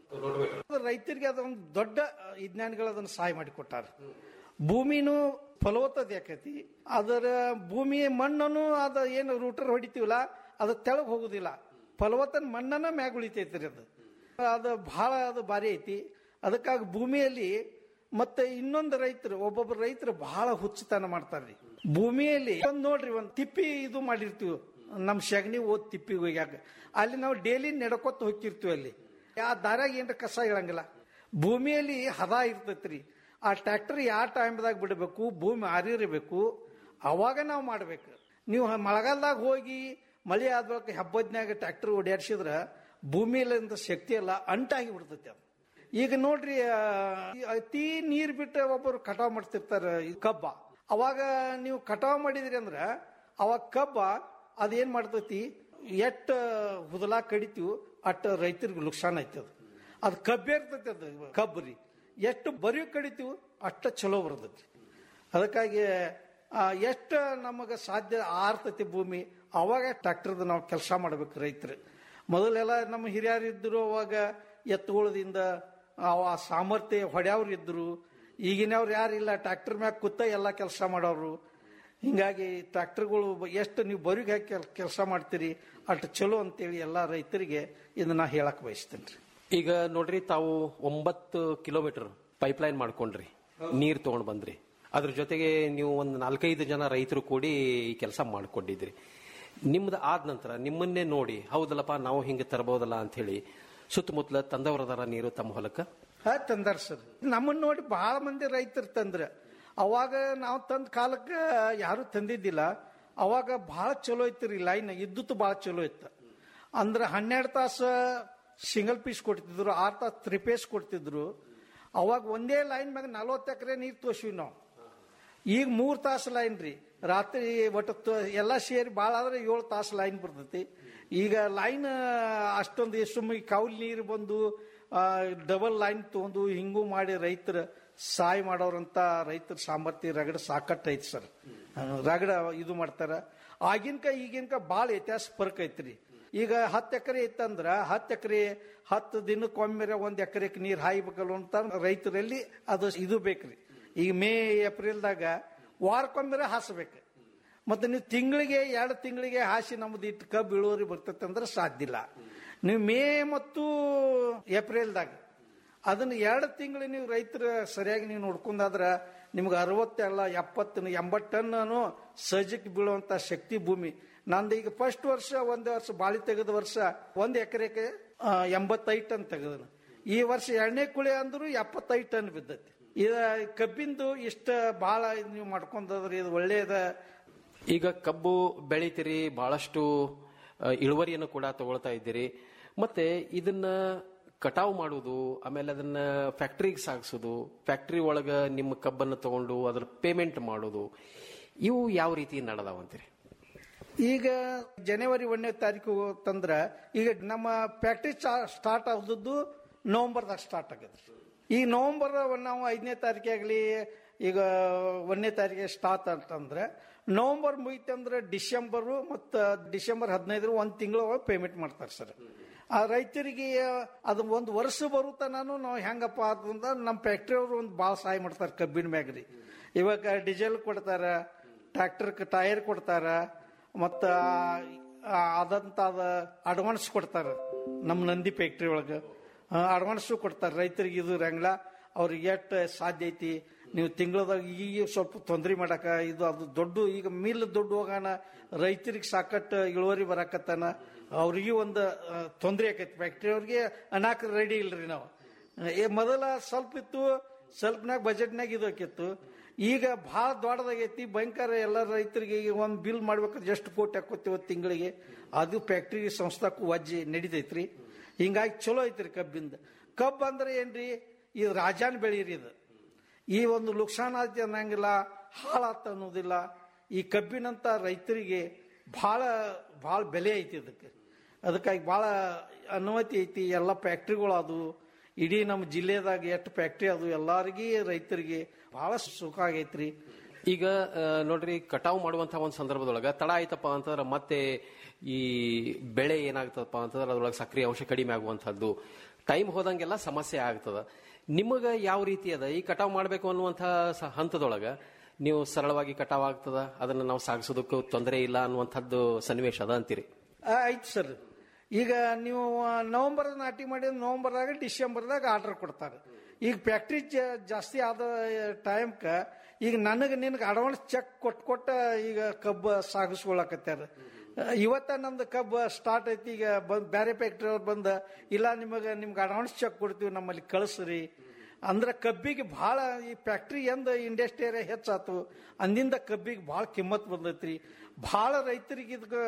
ರೈತರಿಗೆ ಅದೊಂದು ದೊಡ್ಡ ವಿಜ್ಞಾನಿಗಳು ಅದನ್ನು ಸಹಾಯ ಮಾಡಿಕೊಟ್ಟಾರ ಭೂಮಿನೂ ಫಲವತ್ತತೆ ಆಕೈತಿ ಅದರ ಭೂಮಿಯ ಮಣ್ಣನ್ನು ಅದ ಏನು ರೂಟರ್ ಹೊಡಿತೀವಲ್ಲ ಅದು ತೆಳಗ್ ಹೋಗುದಿಲ್ಲ ಫಲವತ್ತನ ಮಣ್ಣನ್ನ ಮ್ಯಾಗ ಉಳಿತೈತ್ರಿ ಅದು ಅದು ಬಹಳ ಅದು ಭಾರಿ ಐತಿ ಅದಕ್ಕಾಗಿ ಭೂಮಿಯಲ್ಲಿ ಮತ್ತೆ ಇನ್ನೊಂದು ರೈತರು ಒಬ್ಬೊಬ್ಬರು ರೈತರು ಬಹಳ ಹುಚ್ಚುತನ ಮಾಡ್ತಾರ್ರಿ ಭೂಮಿಯಲ್ಲಿ ಒಂದ್ ನೋಡ್ರಿ ಒಂದ್ ತಿಪ್ಪಿ ಇದು ಮಾಡಿರ್ತೀವಿ ನಮ್ ಸಗಣಿ ಓದ್ ತಿಪ್ಪಿಗೆ ಹೋಗ್ಯಾಕ ಅಲ್ಲಿ ನಾವು ಡೈಲಿ ನಡ್ಕೊತ ಹೋಗಿರ್ತೀವಿ ಅಲ್ಲಿ ಆ ದಾರ್ಯಾಗ ಏನ್ರ ಕಸ ಇಳಂಗಿಲ್ಲ ಭೂಮಿಯಲ್ಲಿ ಹದ ಇರ್ತೈತ್ರಿ ಆ ಟ್ರ್ಯಾಕ್ಟರ್ ಯಾವ ಟೈಮ್ದಾಗ ಬಿಡಬೇಕು ಭೂಮಿ ಆರಿರಬೇಕು ಅವಾಗ ನಾವು ಮಾಡ್ಬೇಕು ನೀವು ಹ- ಮಳೆಗಾಲದಾಗ ಹೋಗಿ ಮಳೆ ಆದ ಬಳಿಕ ಹಬ್ಬದ್ನ್ಯಾಗ ಟ್ರ್ಯಾಕ್ಟರ್ ಓಡಾಡ್ಸಿದ್ರ ಭೂಮಿಯಲ್ಲಿಂದ ಶಕ್ತಿ ಎಲ್ಲ ಅಂಟಾಗಿ ಬಿಡ್ತೈತಿ ಅದು ಈಗ ನೋಡ್ರಿ ಆ, ಈ ಅತಿ ನೀರ್ ಬಿಟ್ಟು ಒಬ್ಬರು ಕಟಾವ್ ಮಾಡ್ತಿರ್ತಾರ ಈ ಕಬ್ಬ ಅವಾಗ ನೀವು ಕಟಾವ್ ಮಾಡಿದ್ರಿ ಅಂದ್ರ ಅವಾಗ ಕಬ್ಬ ಅದೇನ್ ಮಾಡ್ತೈತಿ ಎಷ್ಟ ಹುದಲ ಕಡಿತೀವಿ ಅಟ್ಟ ರೈತರಿಗೆ ನುಕ್ಸಾನ್ ಐತಿ ಅದು ಅದು ಕಬ್ಬೆ ಇರ್ತೈತಿ ಅದು ಕಬ್ಬು ರೀ ಎಷ್ಟು ಬರಿ ಕಡಿತೀವಿ ಅಷ್ಟ ಚಲೋ ಬರ್ತೈತಿ ಅದಕ್ಕಾಗಿ ಆ, ಎಷ್ಟ ನಮಗೆ ಸಾಧ್ಯ ಆರ್ತೈತಿ ಭೂಮಿ ಅವಾಗ ಟ್ರ್ಯಾಕ್ಟರ್ದು ನಾವು ಕೆಲಸ ಮಾಡ್ಬೇಕು ರೈತರು ಮೊದಲೆಲ್ಲ ನಮ್ಮ ಹಿರಿಯರು ಇದ್ರು ಅವಾಗ ಎತ್ತುಗಳದಿಂದ ಅವ ಸಾಮರ್ಥ್ಯ ಹೊಡ್ಯಾವ್ರು ಇದ್ರು ಈಗಿನವ್ರು ಯಾರಿಲ್ಲ ಟ್ರ್ಯಾಕ್ಟರ್ ಮ್ಯಾಗ ಕೂತ ಎಲ್ಲ ಕೆಲಸ ಮಾಡೋರು ಹಿಂಗಾಗಿ ಟ್ರ್ಯಾಕ್ಟರ್ಗಳು ಎಷ್ಟು ನೀವು ಬರಿಗೆ ಹಾಕಿ ಕೆಲಸ ಮಾಡ್ತೀರಿ ಅಷ್ಟು ಚಲೋ ಅಂತೇಳಿ ಎಲ್ಲ ರೈತರಿಗೆ ಇದನ್ನ ಹೇಳಕ್ ಬಯಸ್ತೇನೆ ಈಗ ನೋಡ್ರಿ ತಾವು ಒಂಬತ್ತು ಕಿಲೋಮೀಟರ್ ಪೈಪ್ಲೈನ್ ಮಾಡ್ಕೊಂಡ್ರಿ ನೀರ್ ತಗೊಂಡ್ ಬಂದ್ರಿ ಅದ್ರ ಜೊತೆಗೆ ನೀವು ಒಂದು ನಾಲ್ಕೈದು ಜನ ರೈತರು ಕೂಡಿ ಈ ಕೆಲಸ ಮಾಡ್ಕೊಂಡಿದ್ರಿ ನಿಮ್ದು ಆದ ನಂತರ ನಿಮ್ಮನ್ನೇ ನೋಡಿ ಹೌದಲ್ಲಪ್ಪ ನಾವು ಹಿಂಗೆ ತರಬಹುದಲ್ಲ ಅಂತ ಹೇಳಿ ಸುತ್ತಮುತ್ತಲ ತಂದವರದಾರ ನೀರು ತಮ್ಮ ಹೊಲಕ್ಕ ಹಾ ತಂದಾರ ಸರ್ ನಮ್ಮನ್ನ ನೋಡಿ ಬಹಳ ಮಂದಿ ರೈತರು ತಂದ್ರ ಅವಾಗ ನಾವು ತಂದ ಕಾಲಕ್ಕೆ ಯಾರು ತಂದಿದ್ದಿಲ್ಲ ಅವಾಗ ಬಹಳ ಚಲೋ ಐತ್ರಿ ಲೈನ್ ಇದ್ದುತ್ತು ಬಹಳ ಚಲೋ ಇತ್ತು ಅಂದ್ರೆ ಹನ್ನೆರಡು ತಾಸು ಸಿಂಗಲ್ ಪೀಸ್ ಕೊಡ್ತಿದ್ರು ಆರು ತಾಸು ತ್ರೀ ಪೀಸ್ ಕೊಡ್ತಿದ್ರು ಅವಾಗ ಒಂದೇ ಲೈನ್ ಮ್ಯಾಗ ನಲ್ವತ್ತು ಎಕರೆ ನೀರು ತೋರ್ಸಿವಿ ನಾವು ಈಗ ಮೂರು ತಾಸು ಲೈನ್ ರೀ ರಾತ್ರಿ ಒಟ್ಟು ತೊ- ಎಲ್ಲ ಸೇರಿ ಭಾಳ ಆದ್ರೆ ಏಳು ತಾಸು ಲೈನ್ ಬರ್ತೈತಿ ಈಗ ಲೈನ್ ಅಷ್ಟೊಂದು ಸುಮ್ಮ ಕೌಲ್ ನೀರು ಬಂದು ಡಬಲ್ ಲೈನ್ ತಗೊಂಡು ಹಿಂಗೂ ಮಾಡಿ ರೈತರ ಸಹಾಯ ಮಾಡೋರಂತ ರೈತರ ಸಾಮರ್ಥ್ಯ ರಗಡ ಸಾಕಟ್ಟು ಐತಿ ಸರ್ ರಗಡ ಇದು ಮಾಡ್ತಾರ ಆಗಿನ್ಕ ಈಗಿನ್ಕ ಭಾಳ ವ್ಯತ್ಯಾಸ ಫರ್ಕ್ ಐತ್ರಿ ಈಗ ಹತ್ತು ಎಕರೆ ಇತ್ತಂದ್ರ ಹತ್ತು ಎಕರೆ ಹತ್ತು ದಿನಕ್ಕೊಮ್ಮೆ ಒಂದ್ ಎಕರೆಗೆ ನೀರು ಹಾಯ್ಬೇಕಲ್ಲ ಅಂತ ರೈತರಲ್ಲಿ ಅದು ಇದು ಬೇಕ್ರಿ ಈಗ ಮೇ ಏಪ್ರಿಲ್ದಾಗ ವಾರಕ್ಕೊಮ್ಮೆ ಹಾಸ್ಬೇಕು ಮತ್ತೆ ನೀವು ತಿಂಗಳಿಗೆ ಎರಡು ತಿಂಗಳಿಗೆ ಹಾಸಿ ನಮ್ದು ಇಟ್ಟು ಕಬ್ಬು ಇಳುವರಿ ಬರ್ತೈತೆ ಅಂದ್ರೆ ಸಾಧ್ಯ ಇಲ್ಲ ನೀವು ಮೇ ಮತ್ತು ಏಪ್ರಿಲ್ದಾಗ ಅದನ್ನ ಎರಡು ತಿಂಗಳು ನೀವು ರೈತರ ಸರಿಯಾಗಿ ನೀವು ನೋಡ್ಕೊಂಡಾದ್ರ ನಿಮ್ಗೆ ಅರವತ್ತೆಲ್ಲ ಎಪ್ಪತ್ತು ಎಂಬತ್ತು ಟನ್ನು ಸಜ್ಜಕ್ಕೆ ಬೀಳುವಂತ ಶಕ್ತಿ ಭೂಮಿ ನಂದು ಈಗ ಫಸ್ಟ್ ವರ್ಷ ಒಂದು ವರ್ಷ ಬಾಳಿ ತೆಗೆದ ವರ್ಷ ಒಂದು ಎಕರೆಗೆ ಎಂಬತ್ತೈದು ಟನ್ ತೆಗೆದನು ಈ ವರ್ಷ ಎಣ್ಣೆ ಕುಳಿ ಅಂದ್ರು ಎಪ್ಪತ್ತೈದು ಟನ್ ಬಿದ್ದೈತಿ ಇದ ಕಬ್ಬಿಂದು ಇಷ್ಟ ಬಹಳ ನೀವು ಮಾಡ್ಕೊಂಡ್ರಿ ಇದು ಒಳ್ಳೇದ ಈಗ ಕಬ್ಬು ಬೆಳಿತೀರಿ ಬಹಳಷ್ಟು ಆ, ಇಳುವರಿಯನ್ನು ಕೂಡ ತಗೊಳ್ತಾ ಇದ್ದೀರಿ ಮತ್ತೆ ಇದನ್ನ ಕಟಾವು ಮಾಡುವುದು ಆಮೇಲೆ ಅದನ್ನ ಫ್ಯಾಕ್ಟ್ರಿಗೆ ಸಾಗಿಸೋದು ಫ್ಯಾಕ್ಟ್ರಿ ಒಳಗ ನಿಮ್ಮ ಕಬ್ಬನ್ನು ತಗೊಂಡು ಅದರ ಪೇಮೆಂಟ್ ಮಾಡೋದು ಇವು ಯಾವ ರೀತಿ ನಡೆದಾವಂತೀರಿ ಈಗ ಜನವರಿ ಒಂದನೇ ತಾರೀಕು ತಂದ್ರ ಈಗ ನಮ್ಮ ಫ್ಯಾಕ್ಟ್ರಿ ಸ್ಟಾರ್ಟ್ ಆದದ್ದು ನವೆಂಬರ್ದಾಗ ಸ್ಟಾರ್ಟ್ ಆಗದ್ರಿ ಈ ನವೆಂಬರ್ ನಾವು ಐದನೇ ತಾರೀಕಾಗಲಿ ಈಗ ಒಂದನೇ ತಾರೀಕಿಗೆ ಸ್ಟಾರ್ಟ್ ಅಂತಂದ್ರೆ ನವೆಂಬರ್ ಮುಗಿತಂದ್ರೆ ಡಿಸೆಂಬರು ಮತ್ತು ಡಿಸೆಂಬರ್ ಹದಿನೈದರ ಒಂದು ತಿಂಗಳ ಪೇಮೆಂಟ್ ಮಾಡ್ತಾರೆ ಸರ್ ಆ ರೈತರಿಗೆ ಅದು ಒಂದು ವರ್ಷ ಬರುತ್ತಾನು ನಾವು ಹೆಂಗಪ್ಪ ಅಂತಂದ್ರೆ ನಮ್ಮ ಫ್ಯಾಕ್ಟ್ರಿಯವರು ಒಂದು ಭಾಳ ಸಹಾಯ ಮಾಡ್ತಾರೆ ಕಬ್ಬಿನ ಮ್ಯಾಗ ರೀ ಇವಾಗ ಡೀಸೆಲ್ ಕೊಡ್ತಾರ ಟ್ರ್ಯಾಕ್ಟರ್ ಟೈರ್ ಕೊಡ್ತಾರ ಮತ್ತ ಅದಂತ ಅಡ್ವಾನ್ಸ್ ಕೊಡ್ತಾರ ನಮ್ಮ ನಂದಿ ಫ್ಯಾಕ್ಟ್ರಿ ಒಳಗೆ ಅಡ್ವಾನ್ಸು ಕೊಡ್ತಾರೆ ರೈತರಿಗೆ ಇದು ರಂಗ್ಲ ಅವ್ರಿಗೆ ಎಷ್ಟು ಸಾಧ್ಯ ಐತಿ ನೀವು ತಿಂಗಳದಾಗ ಈಗ ಸ್ವಲ್ಪ ತೊಂದರೆ ಮಾಡಕ ಇದು ಅದು ದೊಡ್ಡ ಈಗ ಮಿಲ್ ದೊಡ್ಡ ಹೋಗೋಣ ರೈತರಿಗೆ ಸಾಕಷ್ಟು ಇಳುವರಿ ಬರಾಕತ್ತಾನ ಅವ್ರಿಗೆ ಒಂದು ತೊಂದರೆ ಆಕೈತಿ ಫ್ಯಾಕ್ಟ್ರಿ ಅವ್ರಿಗೆ ಅನಾಕ ರೆಡಿ ಇಲ್ರಿ ನಾವು ಏ ಮೊದಲ ಸ್ವಲ್ಪ ಇತ್ತು ಸ್ವಲ್ಪನಾಗ ಬಜೆಟ್ನಾಗ ಇದು ಆಕಿತ್ತು ಈಗ ಭಾಳ ದೊಡ್ಡದಾಗೈತಿ ಭಯಂಕರ ಎಲ್ಲ ರೈತರಿಗೆ ಈಗ ಒಂದು ಬಿಲ್ ಮಾಡ್ಬೇಕಾದ್ರೆ ಎಷ್ಟು ಕೋಟಿ ಹಾಕೋತೀವಿ ತಿಂಗಳಿಗೆ ಅದು ಫ್ಯಾಕ್ಟ್ರಿ ಸಂಸ್ಥಾಕ್ಕೂ ವಜ್ಜಿ ನಡಿತೈತ್ರಿ ಹಿಂಗಾಗಿ ಚಲೋ ಐತ್ರಿ ಕಬ್ಬಿಂದ ಕಬ್ಬು ಅಂದ್ರೆ ಏನ್ರಿ ಇದು ರಾಜಾನ್ ಬೆಳೀರಿ ಇದು ಈ ಒಂದು ಲುಕ್ಸಾನ್ ಆಯ್ತು ಅನ್ನಂಗಿಲ್ಲ ಹಾಳಾತ ಅನ್ನೋದಿಲ್ಲ ಈ ಕಬ್ಬಿನಂತ ರೈತರಿಗೆ ಭಾಳ ಭಾಳ ಬೆಲೆ ಐತಿ ಅದಕ್ಕೆ ಅದಕ್ಕಾಗಿ ಭಾಳ ಅನುಮತಿ ಐತಿ ಎಲ್ಲ ಫ್ಯಾಕ್ಟ್ರಿಗಳು ಅದು ಇಡೀ ನಮ್ಮ ಜಿಲ್ಲೆದಾಗ ಎಷ್ಟು ಫ್ಯಾಕ್ಟ್ರಿ ಅದು ಎಲ್ಲಾರಿಗೆ ರೈತರಿಗೆ ಬಹಳ ಸುಖ ಆಗೈತ್ರಿ ಈಗ ಆ, ನೋಡ್ರಿ ಕಟಾವು ಮಾಡುವಂತಹ ಒಂದು ಸಂದರ್ಭದೊಳಗ ತಡ ಆಯ್ತಪ್ಪ ಅಂತಂದ್ರೆ ಮತ್ತೆ ಈ ಬೆಳೆ ಏನಾಗ್ತದಪ್ಪ ಅಂತಂದ್ರೆ ಅದ್ರೊಳಗೆ ಸಕ್ರಿಯ ಅಂಶ ಕಡಿಮೆ ಆಗುವಂತಹದ್ದು ಟೈಮ್ ಹೋದಂಗೆಲ್ಲ ಸಮಸ್ಯೆ ಆಗ್ತದ ನಿಮಗ ಯಾವ ರೀತಿ ಅದ ಈ ಕಟಾವು ಮಾಡಬೇಕು ಅನ್ನುವಂತಹ ಸ- ಹಂತದೊಳಗ ನೀವು ಸರಳವಾಗಿ ಕಟಾವ್ ಆಗ್ತದ ಅದನ್ನ ನಾವು ಸಾಗಿಸೋದಕ್ಕೂ ತೊಂದರೆ ಇಲ್ಲ ಅನ್ನುವಂಥದ್ದು ಸನ್ನಿವೇಶ ಅದ ಅಂತೀರಿ ಆಯ್ತು ಸರ್ ಈಗ ನೀವು ನವೆಂಬರ್ ನಾಟಿ ಮಾಡಿದ ನವೆಂಬರ್ದಾಗ ಡಿಸೆಂಬರ್ದಾಗ ಆರ್ಡರ್ ಕೊಡ್ತಾರೆ ಈಗ ಫ್ಯಾಕ್ಟ್ರಿ ಜಾಸ್ತಿ ಆದ ಟೈಮ್ಕ ಈಗ ನನಗೆ ನಿನಗೆ ಅಡ್ವಾನ್ಸ್ ಚೆಕ್ ಕೊಟ್ಟು ಕೊಟ್ಟ ಈಗ ಕಬ್ಬು ಸಾಗಿಸ್ಕೊಳಕತ್ಯಾರ ಇವತ್ತ ನಮ್ದು ಕಬ್ಬು ಸ್ಟಾರ್ಟ್ ಐತಿ ಈಗ ಬಂದ್ ಬೇರೆ ಫ್ಯಾಕ್ಟ್ರಿ ಅವ್ರು ಬಂದ ಇಲ್ಲ ನಿಮಗೆ ನಿಮ್ಗೆ ಅಡ್ವಾನ್ಸ್ ಚೆಕ್ ಕೊಡ್ತೀವಿ ನಮ್ಮಲ್ಲಿ ಕಳಿಸ್ರಿ ಅಂದ್ರೆ ಕಬ್ಬಿಗೆ ಭಾಳ ಈ ಫ್ಯಾಕ್ಟ್ರಿ ಎಂದ ಇಂಡಸ್ಟ್ರಿ ಏರಿಯಾ ಹೆಚ್ಚಾತು ಅಂದಿಂದ ಕಬ್ಬಿಗೆ ಭಾಳ ಕಿಮ್ಮತ್ ಬಂದೈತ್ರಿ ಭಾಳ ರೈತರಿಗೆ ಇದಕ್ಕೆ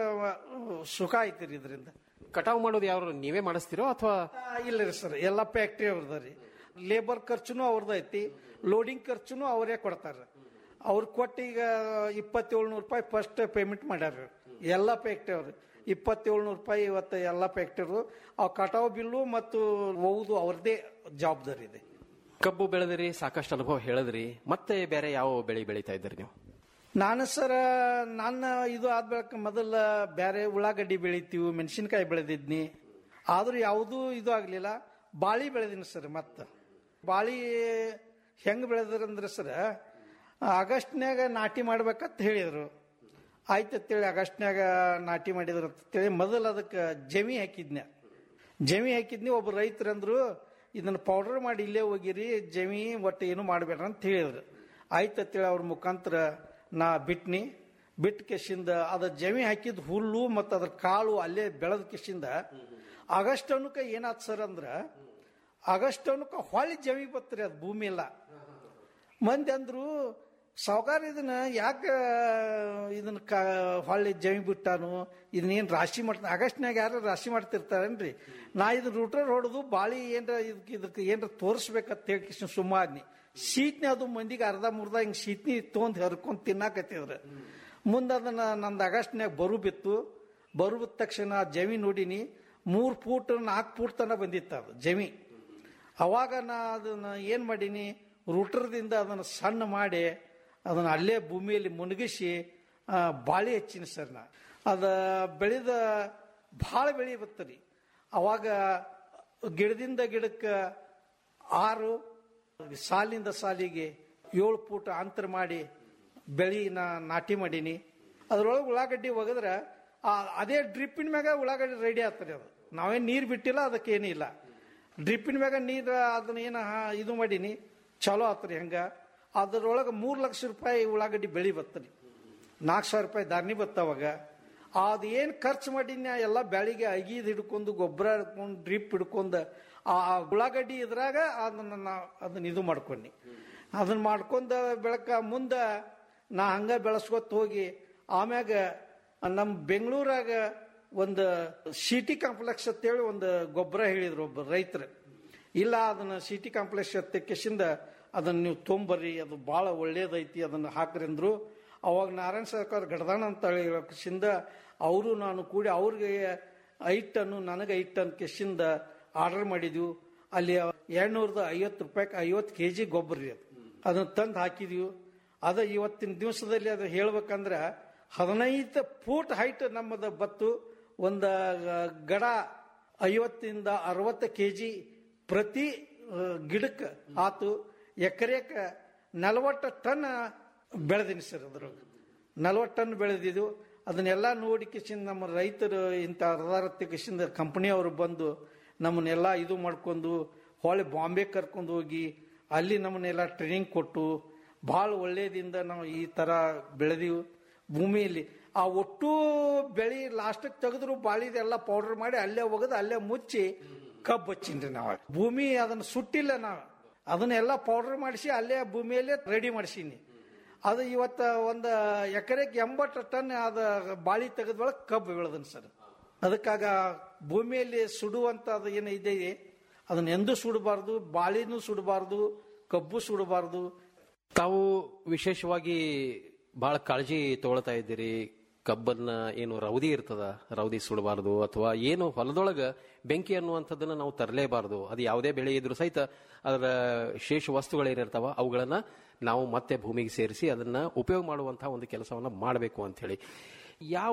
ಸುಖ ಐತ್ರಿ ಇದರಿಂದ ಕಟಾವು ಮಾಡೋದು ಯಾರು ನೀವೇ ಮಾಡಿಸ್ತಿರೋ ಅಥವಾ ಇಲ್ಲ ರೀ ಸರ್ ಎಲ್ಲ ಫ್ಯಾಕ್ಟ್ರಿ ಅವ್ರದ ರೀ ಲೇಬರ್ ಖರ್ಚುನು ಅವ್ರದ್ದು ಐತಿ ಲೋಡಿಂಗ್ ಖರ್ಚುನು ಅವರೇ ಕೊಡ್ತಾರೆ ಅವ್ರು ಕೊಟ್ಟು ಈಗ ಇಪ್ಪತ್ತೇಳ್ನೂರು ರೂಪಾಯಿ ಫಸ್ಟ್ ಪೇಮೆಂಟ್ ಮಾಡ್ಯಾರ ಎಲ್ಲ ಫ್ಯಾಕ್ಟ್ರಿ ಅವ್ರು ಇಪ್ಪತ್ತೇಳ್ನೂರು ರೂಪಾಯಿ ಇವತ್ತು ಎಲ್ಲ ಫ್ಯಾಕ್ಟ್ರಿರು ಅವು ಕಟಾವು ಬಿಲ್ಲು ಮತ್ತು ಒವುದು ಅವ್ರದ್ದೇ ಜವಾಬ್ದಾರಿ ಇದೆ ಕಬ್ಬು ಬೆಳೆದಿರಿ ಸಾಕಷ್ಟು ಅನುಭವ ಹೇಳಿದ್ರಿ ಮತ್ತೆ ಬೇರೆ ಯಾವ ಬೆಳೆ ಬೆಳೀತಾ ಇದ್ದೀರಿ ನೀವು ನಾನು ಸರ ನನ್ನ ಇದು ಆದ ಬಳಿಕ ಮೊದಲ ಬೇರೆ ಉಳ್ಳಾಗಡ್ಡಿ ಬೆಳಿತೀವಿ ಮೆಣಸಿನ್ಕಾಯಿ ಬೆಳೆದಿದ್ನಿ ಆದ್ರೂ ಯಾವುದೂ ಇದು ಆಗಲಿಲ್ಲ ಬಾಳಿ ಬೆಳೆದಿನಿ ಸರ್ ಮತ್ತೆ ಬಾಳಿ ಹೆಂಗೆ ಬೆಳೆದ್ರಂದ್ರೆ ಸರ್ ಆಗಸ್ಟ್ನ್ಯಾಗ ನಾಟಿ ಮಾಡ್ಬೇಕಂತ ಹೇಳಿದ್ರು ಆಯ್ತು ಅಂತೇಳಿ ಆಗಸ್ಟ್ನ್ಯಾಗ ನಾಟಿ ಮಾಡಿದ್ರು ಅಂತೇಳಿ ಮೊದಲು ಅದಕ್ಕೆ ಜಮಿ ಹಾಕಿದ್ನ್ಯ ಜಮಿ ಹಾಕಿದ್ನಿ ಒಬ್ಬ ರೈತರಂದ್ರು ಇದನ್ನ ಪೌಡರ್ ಮಾಡಿ ಇಲ್ಲೇ ಹೋಗಿರಿ ಜಮಿ ಒಟ್ಟು ಏನು ಮಾಡಬೇಡ್ರ ಅಂತ ಹೇಳಿದ್ರು ಆಯ್ತು ಅಂತೇಳಿ ಅವ್ರ ಮುಖಾಂತರ ನಾ ಬಿಟ್ನಿ ಬಿಟ್ಟ ಕೆಶಿಂದ ಅದ ಜಮಿ ಹಾಕಿದ ಹುಲ್ಲು ಮತ್ತು ಅದ್ರ ಕಾಳು ಅಲ್ಲೇ ಬೆಳೆದ ಕೆಶಿಂದ ಆಗಸ್ಟ್ ಅನ್ನಕ್ಕೆ ಏನಾತ್ ಸರ್ ಅಂದ್ರ ಆಗಸ್ಟ್ ಅನ್ನಕ್ಕೆ ಹೊಳ್ಳಿ ಜಮಿ ಬತ್ರಿ ಅದು ಭೂಮಿ ಎಲ್ಲ ಮಂದಿ ಅಂದ್ರು ಸಾವುಕಾರ ಇದನ್ನ ಯಾಕೆ ಇದನ್ನ ಕ ಹೊಳ್ಳಿ ಜಮಿ ಬಿಟ್ಟಾನು ಇದನ್ನೇನು ರಾಶಿ ಮಾಡ್ತಾನೆ ಆಗಸ್ಟ್ನಾಗ ಯಾರು ರಾಶಿ ಮಾಡ್ತಿರ್ತಾರೇನ್ರಿ ನಾ ಇದು ರೂಟರ್ ಹೊಡೆದು ಬಾಳಿ ಏನ್ರ ಇದಕ್ಕೆ ಇದಕ್ಕೆ ಏನ್ರ ತೋರಿಸ್ಬೇಕಂತ ಹೇಳಿ ಕೃಷ್ಣ ಸುಮ್ಮಾದ್ನಿ ಶೀತ್ನಿ ಅದು ಮಂದಿಗೆ ಅರ್ಧ ಮುರ್ಧ ಹಿಂಗೆ ಶೀತ್ನಿ ತೊಗೊಂಡು ಹರ್ಕೊಂಡು ತಿನ್ನಾಕತ್ತಿದ್ರು ಮುಂದೆ ಅದನ್ನ ನಂದು ಆಗಸ್ಟ್ನಾಗ ಬರು ಬಿತ್ತು ಬರು ಬಿದ್ದ ತಕ್ಷಣ ಆ ಜಮಿ ನೋಡಿನಿ ಮೂರು ಫೂಟ್ ನಾಲ್ಕು ಫೂಟ್ ತನಕ ಬಂದಿತ್ತು ಅದು ಜಮಿ ಅವಾಗ ನಾ ಅದನ್ನ ಏನು ಮಾಡೀನಿ ರೂಟರ್ದಿಂದ ಅದನ್ನು ಸಣ್ಣ ಮಾಡಿ ಅದನ್ನು ಅಲ್ಲೇ ಭೂಮಿಯಲ್ಲಿ ಮುಣಗಿಸಿ ಆ, ಬಾಳಿ ಹಚ್ಚಿನಿ ಸರ್ ನಾ ಅದ ಬೆಳೆದ ಭಾಳ ಬೆಳೆ ಬತ್ತರಿ ಅವಾಗ ಗಿಡದಿಂದ ಗಿಡಕ್ಕೆ ಆರು ಸಾಲಿಂದ ಸಾಲಿಗೆ ಏಳು ಫೂಟ್ ಅಂತರ ಮಾಡಿ ಬೆಳಿ ನಾ ನಾಟಿ ಮಾಡೀನಿ ಅದ್ರೊಳಗೆ ಉಳ್ಳಾಗಡ್ಡಿ ಒಗದ್ರೆ ಆ ಅದೇ ಡ್ರಿಪ್ಪಿನ ಮ್ಯಾಗ ಉಳ್ಳಾಗಡ್ಡಿ ರೆಡಿ ಆಗ್ತದೆ ಅದು ನಾವೇನು ನೀರು ಬಿಟ್ಟಿಲ್ಲ ಅದಕ್ಕೇನೂ ಇಲ್ಲ ಡ್ರಿಪ್ಪಿನ ಮ್ಯಾಗ ನೀರು ಅದನ್ನ ಏನು ಇದು ಮಾಡೀನಿ ಚಲೋ ಆತ್ರಿ ಹಂಗ ಅದರೊಳಗೆ ಮೂರು ಲಕ್ಷ ರೂಪಾಯಿ ಉಳ್ಳಾಗಡ್ಡಿ ಬೆಳಿ ಬರ್ತರಿ ನಾಲ್ಕು ಸಾವಿರ ರೂಪಾಯಿ ಧಾರಣಿ ಬತ್ತವಾಗ ಅದು ಏನು ಖರ್ಚು ಮಾಡೀನಿ ಎಲ್ಲ ಬೆಳಿಗ್ಗೆ ಅಗೀದ್ ಹಿಡ್ಕೊಂಡು ಗೊಬ್ಬರ ಹಿಡ್ಕೊಂಡು ಡ್ರಿಪ್ ಹಿಡ್ಕೊಂಡು ಆ ಉಳ್ಳಾಗಡ್ಡಿ ಇದ್ರಾಗ ಅದನ್ನ ನಾ ಅದನ್ನ ಇದು ಮಾಡ್ಕೊಂಡಿ ಅದನ್ನ ಮಾಡ್ಕೊಂಡ ಬೆಳಕ ಮುಂದೆ ನಾ ಹಂಗ ಬೆಳೆಸ್ಕೊತ ಹೋಗಿ ಆಮ್ಯಾಗ ನಮ್ಮ ಬೆಂಗಳೂರಾಗ ಒಂದು ಸಿಟಿ ಕಾಂಪ್ಲೆಕ್ಸ್ ಅಂತೇಳಿ ಒಂದು ಗೊಬ್ಬರ ಹೇಳಿದ್ರು ಒಬ್ಬ ರೈತರು ಇಲ್ಲ ಅದನ್ನ ಸಿಟಿ ಕಾಂಪ್ಲೆಕ್ಸ್ ತೆಕ್ಕಿಸಿಂದ ಅದನ್ನ ನೀವು ತೊಂಬರ್ರಿ ಅದು ಭಾಳ ಒಳ್ಳೇದೈತಿ ಅದನ್ನ ಹಾಕ್ರಿ ಅಂದ್ರು ಅವಾಗ ನಾರಾಯಣ ಸರ್ಕಾರ ಗಡ್ದಾಣ ಅಂತ ಹೇಳಕ್ಕಿಂದ ಅವರು ನಾನು ಕೂಡಿ ಅವ್ರಿಗೆ ಐದು ಟನ್ನು ನನಗೆ ಐದು ಟನ್ ಕೆಸಿಂದ ಆರ್ಡರ್ ಮಾಡಿದ್ವು ಅಲ್ಲಿ ಎರಡ್ನೂರದ ಐವತ್ತು ರೂಪಾಯಿ ಐವತ್ತು ಕೆ ಜಿ ಗೊಬ್ಬರ ರೀ ಅದು ಅದನ್ನ ತಂದು ಹಾಕಿದ್ವಿ ಅದ ಇವತ್ತಿನ ದಿವಸದಲ್ಲಿ ಅದು ಹೇಳ್ಬೇಕಂದ್ರೆ ಹದಿನೈದು ಫೂಟ್ ಹೈಟ್ ನಮ್ಮದು ಬತ್ತು ಒಂದು ಗಡ ಐವತ್ತಿಂದ ಅರವತ್ತು ಕೆ ಜಿ ಪ್ರತಿ ಗಿಡಕ್ಕೆ ಆತು ಎಕರೆಕ್ಕೆ ನಲವತ್ತು ಟನ್ ಬೆಳೆದೀನಿ ಸರ್ ಅದ್ರೊಳಗೆ ನಲವತ್ತು ಟನ್ ಬೆಳೆದಿದ್ದು ಅದನ್ನೆಲ್ಲ ನೋಡಿ ಕಿಸಿಂದ ನಮ್ಮ ರೈತರು ಇಂಥ ಅರ್ಧಾರತ್ತಿ ಕಿಸಿಂದ ಕಂಪನಿಯವರು ಬಂದು ನಮ್ಮನ್ನೆಲ್ಲ ಇದು ಮಾಡ್ಕೊಂಡು ಹೊಳೆ ಬಾಂಬೆ ಕರ್ಕೊಂಡು ಹೋಗಿ ಅಲ್ಲಿ ನಮ್ಮನ್ನೆಲ್ಲ ಟ್ರೈನಿಂಗ್ ಕೊಟ್ಟು ಭಾಳ ಒಳ್ಳೇದಿಂದ ನಾವು ಈ ಥರ ಬೆಳೆದೀವಿ ಭೂಮಿಯಲ್ಲಿ ಆ ಒಟ್ಟು ಬೆಳೆ ಲಾಸ್ಟಿಗೆ ತೆಗೆದ್ರು ಬಾಳಿದೆಲ್ಲ ಪೌಡರ್ ಮಾಡಿ ಅಲ್ಲೇ ಒಗೆದು ಅಲ್ಲೇ ಮುಚ್ಚಿ ಕಬ್ಬು ಹಚ್ಚಿನ್ರಿ ನಾವು ಭೂಮಿ ಅದನ್ನ ಸುಟ್ಟಿಲ್ಲ ನಾವು ಅದನ್ನೆಲ್ಲ ಪೌಡರ್ ಮಾಡಿಸಿ ಅಲ್ಲೇ ಭೂಮಿಯಲ್ಲೇ ರೆಡಿ ಮಾಡಿಸೀನಿ ಅದು ಇವತ್ತು ಒಂದು ಎಕರೆಗೆ ಎಂಬತ್ತು ಟನ್ ಅದ ಬಾಳಿ ತೆಗೆದ್ರೊಳಗೆ ಕಬ್ಬು ಬೆಳೆದನ್ ಸರ್ ಅದಕ್ಕಾಗ ಭೂಮಿಯಲ್ಲಿ ಸುಡುವಂತ ಅದು ಏನು ಇದೆ ಅದನ್ನ ಎಂದೂ ಸುಡಬಾರ್ದು ಬಾಳಿನೂ ಸುಡಬಾರ್ದು ಕಬ್ಬು ಸುಡಬಾರ್ದು ತಾವು ವಿಶೇಷವಾಗಿ ಬಹಳ ಕಾಳಜಿ ತಗೊಳ್ತಾ ಇದ್ದೀರಿ ಕಬ್ಬನ್ನ ಏನು ರೌದಿ ಇರ್ತದ ರೌದಿ ಸುಡಬಾರ್ದು ಅಥವಾ ಏನು ಹೊಲದೊಳಗ ಬೆಂಕಿ ಅನ್ನುವಂಥದ್ದನ್ನ ನಾವು ತರಲೇಬಾರ್ದು ಅದು ಯಾವುದೇ ಬೆಳೆ ಇದ್ರೂ ಸಹಿತ ಅದರ ಶೇಷ ವಸ್ತುಗಳೇನಿರ್ತಾವ ಅವುಗಳನ್ನ ನಾವು ಮತ್ತೆ ಭೂಮಿಗೆ ಸೇರಿಸಿ ಅದನ್ನ ಉಪಯೋಗ ಮಾಡುವಂತಹ ಒಂದು ಕೆಲಸವನ್ನ ಮಾಡಬೇಕು ಅಂತ ಹೇಳಿ ಯಾವ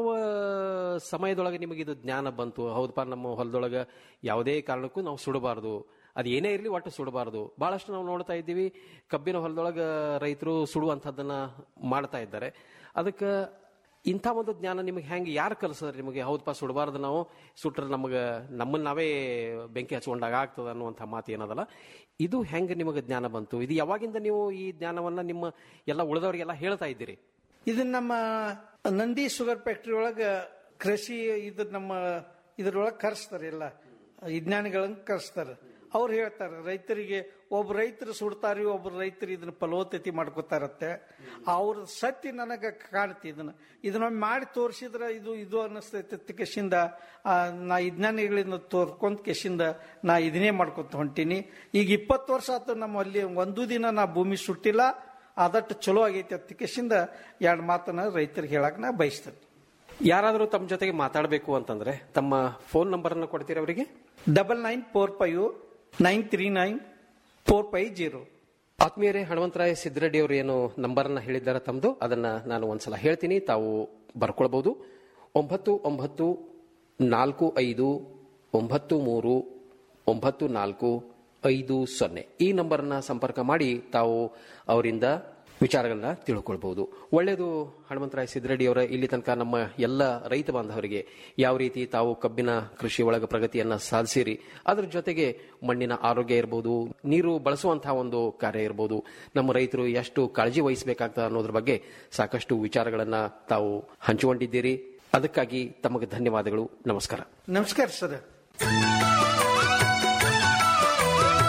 ಸಮಯದೊಳಗೆ ನಿಮಗೆ ಇದು ಜ್ಞಾನ ಬಂತು ಹೌದಪ್ಪ ನಮ್ಮ ಹೊಲದೊಳಗ ಯಾವುದೇ ಕಾರಣಕ್ಕೂ ನಾವು ಸುಡಬಾರ್ದು ಅದು ಏನೇ ಇರಲಿ ಒಟ್ಟು ಸುಡಬಾರ್ದು ಬಹಳಷ್ಟು ನಾವು ನೋಡ್ತಾ ಇದ್ದೀವಿ ಕಬ್ಬಿನ ಹೊಲದೊಳಗ ರೈತರು ಸುಡುವಂಥದ್ದನ್ನ ಮಾಡ್ತಾ ಇದ್ದಾರೆ ಅದಕ್ಕೆ ಇಂಥ ಒಂದು ಜ್ಞಾನ ನಿಮಗೆ ಹೆಂಗೆ ಯಾರು ಕಲಿಸಿದ್ರೆ ನಿಮಗೆ ಹೌದಪ್ಪ ಸುಡಬಾರ್ದು ನಾವು ಸುಟ್ರೆ ನಮಗೆ ನಮ್ಮನ್ನ ನಾವೇ ಬೆಂಕಿ ಹಚ್ಕೊಂಡಾಗ ಆಗ್ತದ ಅನ್ನುವಂಥ ಮಾತು ಏನದಲ್ಲ ಇದು ಹೆಂಗೆ ನಿಮಗೆ ಜ್ಞಾನ ಬಂತು ಇದು ಯಾವಾಗಿಂದ ನೀವು ಈ ಜ್ಞಾನವನ್ನ ನಿಮ್ಮ ಎಲ್ಲ ಉಳಿದವರಿಗೆಲ್ಲ ಹೇಳ್ತಾ ಇದ್ದೀರಿ ಇದನ್ನ ನಮ್ಮ ನಂದಿ ಶುಗರ್ ಫ್ಯಾಕ್ಟ್ರಿ ಒಳಗ ಕೃಷಿ ಇದು ನಮ್ಮ ಇದ್ರೊಳಗೆ ಕರೆಸ್ತಾರೆ ಎಲ್ಲ ವಿಜ್ಞಾನಿಗಳನ್ನ ಕರೆಸ್ತಾರೆ ಅವ್ರು ಹೇಳ್ತಾರೆ ರೈತರಿಗೆ ಒಬ್ಬ ರೈತರು ಸುಡ್ತಾರೆ ಒಬ್ಬ ರೈತರು ಇದನ್ನ ಫಲವತ್ತತೆ ಮಾಡ್ಕೋತಾರತ್ತೆ ಅವ್ರ ಸತ್ಯ ನನಗೆ ಕಾಣ್ತಿ ಇದನ್ನ ಇದನ್ನೊಮ್ಮೆ ಮಾಡಿ ತೋರಿಸಿದ್ರೆ ಇದು ಇದು ಅನ್ನಿಸ್ತೈತೆ ಕೆಶಿಂದ ನಾ ವಿಜ್ಞಾನಿಗಳಿಂದ ತೋರ್ಕೊಂತ ಕೆಶಿಂದ ನಾ ಇದನ್ನೇ ಮಾಡ್ಕೊತ ಹೊಂಟೀನಿ ಈಗ ಇಪ್ಪತ್ತು ವರ್ಷ ಆತು ನಮ್ಮ ಅಲ್ಲಿ ಒಂದು ದಿನ ನಾ ಭೂಮಿ ಸುಟ್ಟಿಲ್ಲ ಅದಟ್ಟು ಚಲೋ ಆಗೈತಿ ಅಂತ ಕೆಶಿಂದ ಎರಡು ಮಾತನ್ನ ರೈತರಿಗೆ ಹೇಳಕ್ ನಾ ಬಯಸ್ತೇನೆ ಯಾರಾದರೂ ತಮ್ಮ ಜೊತೆಗೆ ಮಾತಾಡಬೇಕು ಅಂತಂದ್ರೆ ತಮ್ಮ ಫೋನ್ ನಂಬರ್ ಅನ್ನು ಕೊಡ್ತೀರಾ ಅವರಿಗೆ double nine four five nine three nine four five zero ಆತ್ಮೀಯರೇ ಹನುಮಂತರಾಯ ಸಿದ್ದರೆಡ್ಡಿ ಅವರು ಏನು ನಂಬರ್ನ ಹೇಳಿದ್ದಾರೆ ತಮ್ಮದು ಅದನ್ನ ನಾನು ಒಂದ್ಸಲ ಹೇಳ್ತೀನಿ ತಾವು ಬರ್ಕೊಳ್ಬಹುದು ಒಂಬತ್ತು ಒಂಬತ್ತು ನಾಲ್ಕು ಐದು ಒಂಬತ್ತು ಮೂರು ಒಂಬತ್ತು ನಾಲ್ಕು ಐದು ಸೊನ್ನೆ ಈ ನಂಬರ್ನ ಸಂಪರ್ಕ ಮಾಡಿ ತಾವು ಅವರಿಂದ ವಿಚಾರಗಳನ್ನ ತಿಳ್ಕೊಳ್ಬಹುದು ಒಳ್ಳೆಯದು ಹನುಮಂತರಾಯ ಸಿದ್ದರೆಡ್ಡಿ ಅವರ ಇಲ್ಲಿ ತನಕ ನಮ್ಮ ಎಲ್ಲ ರೈತ ಬಾಂಧವರಿಗೆ ಯಾವ ರೀತಿ ತಾವು ಕಬ್ಬಿನ ಕೃಷಿ ಒಳಗ ಪ್ರಗತಿಯನ್ನ ಸಾಧಿಸಿರಿ ಅದ್ರ ಜೊತೆಗೆ ಮಣ್ಣಿನ ಆರೋಗ್ಯ ಇರಬಹುದು ನೀರು ಬಳಸುವಂತಹ ಒಂದು ಕಾರ್ಯ ಇರಬಹುದು ನಮ್ಮ ರೈತರು ಎಷ್ಟು ಕಾಳಜಿ ವಹಿಸಬೇಕಾಗ್ತದೆ ಅನ್ನೋದ್ರ ಬಗ್ಗೆ ಸಾಕಷ್ಟು ವಿಚಾರಗಳನ್ನ ತಾವು ಹಂಚಿಕೊಂಡಿದ್ದೀರಿ ಅದಕ್ಕಾಗಿ ತಮಗೆ ಧನ್ಯವಾದಗಳು ನಮಸ್ಕಾರ ನಮಸ್ಕಾರ ಸರ್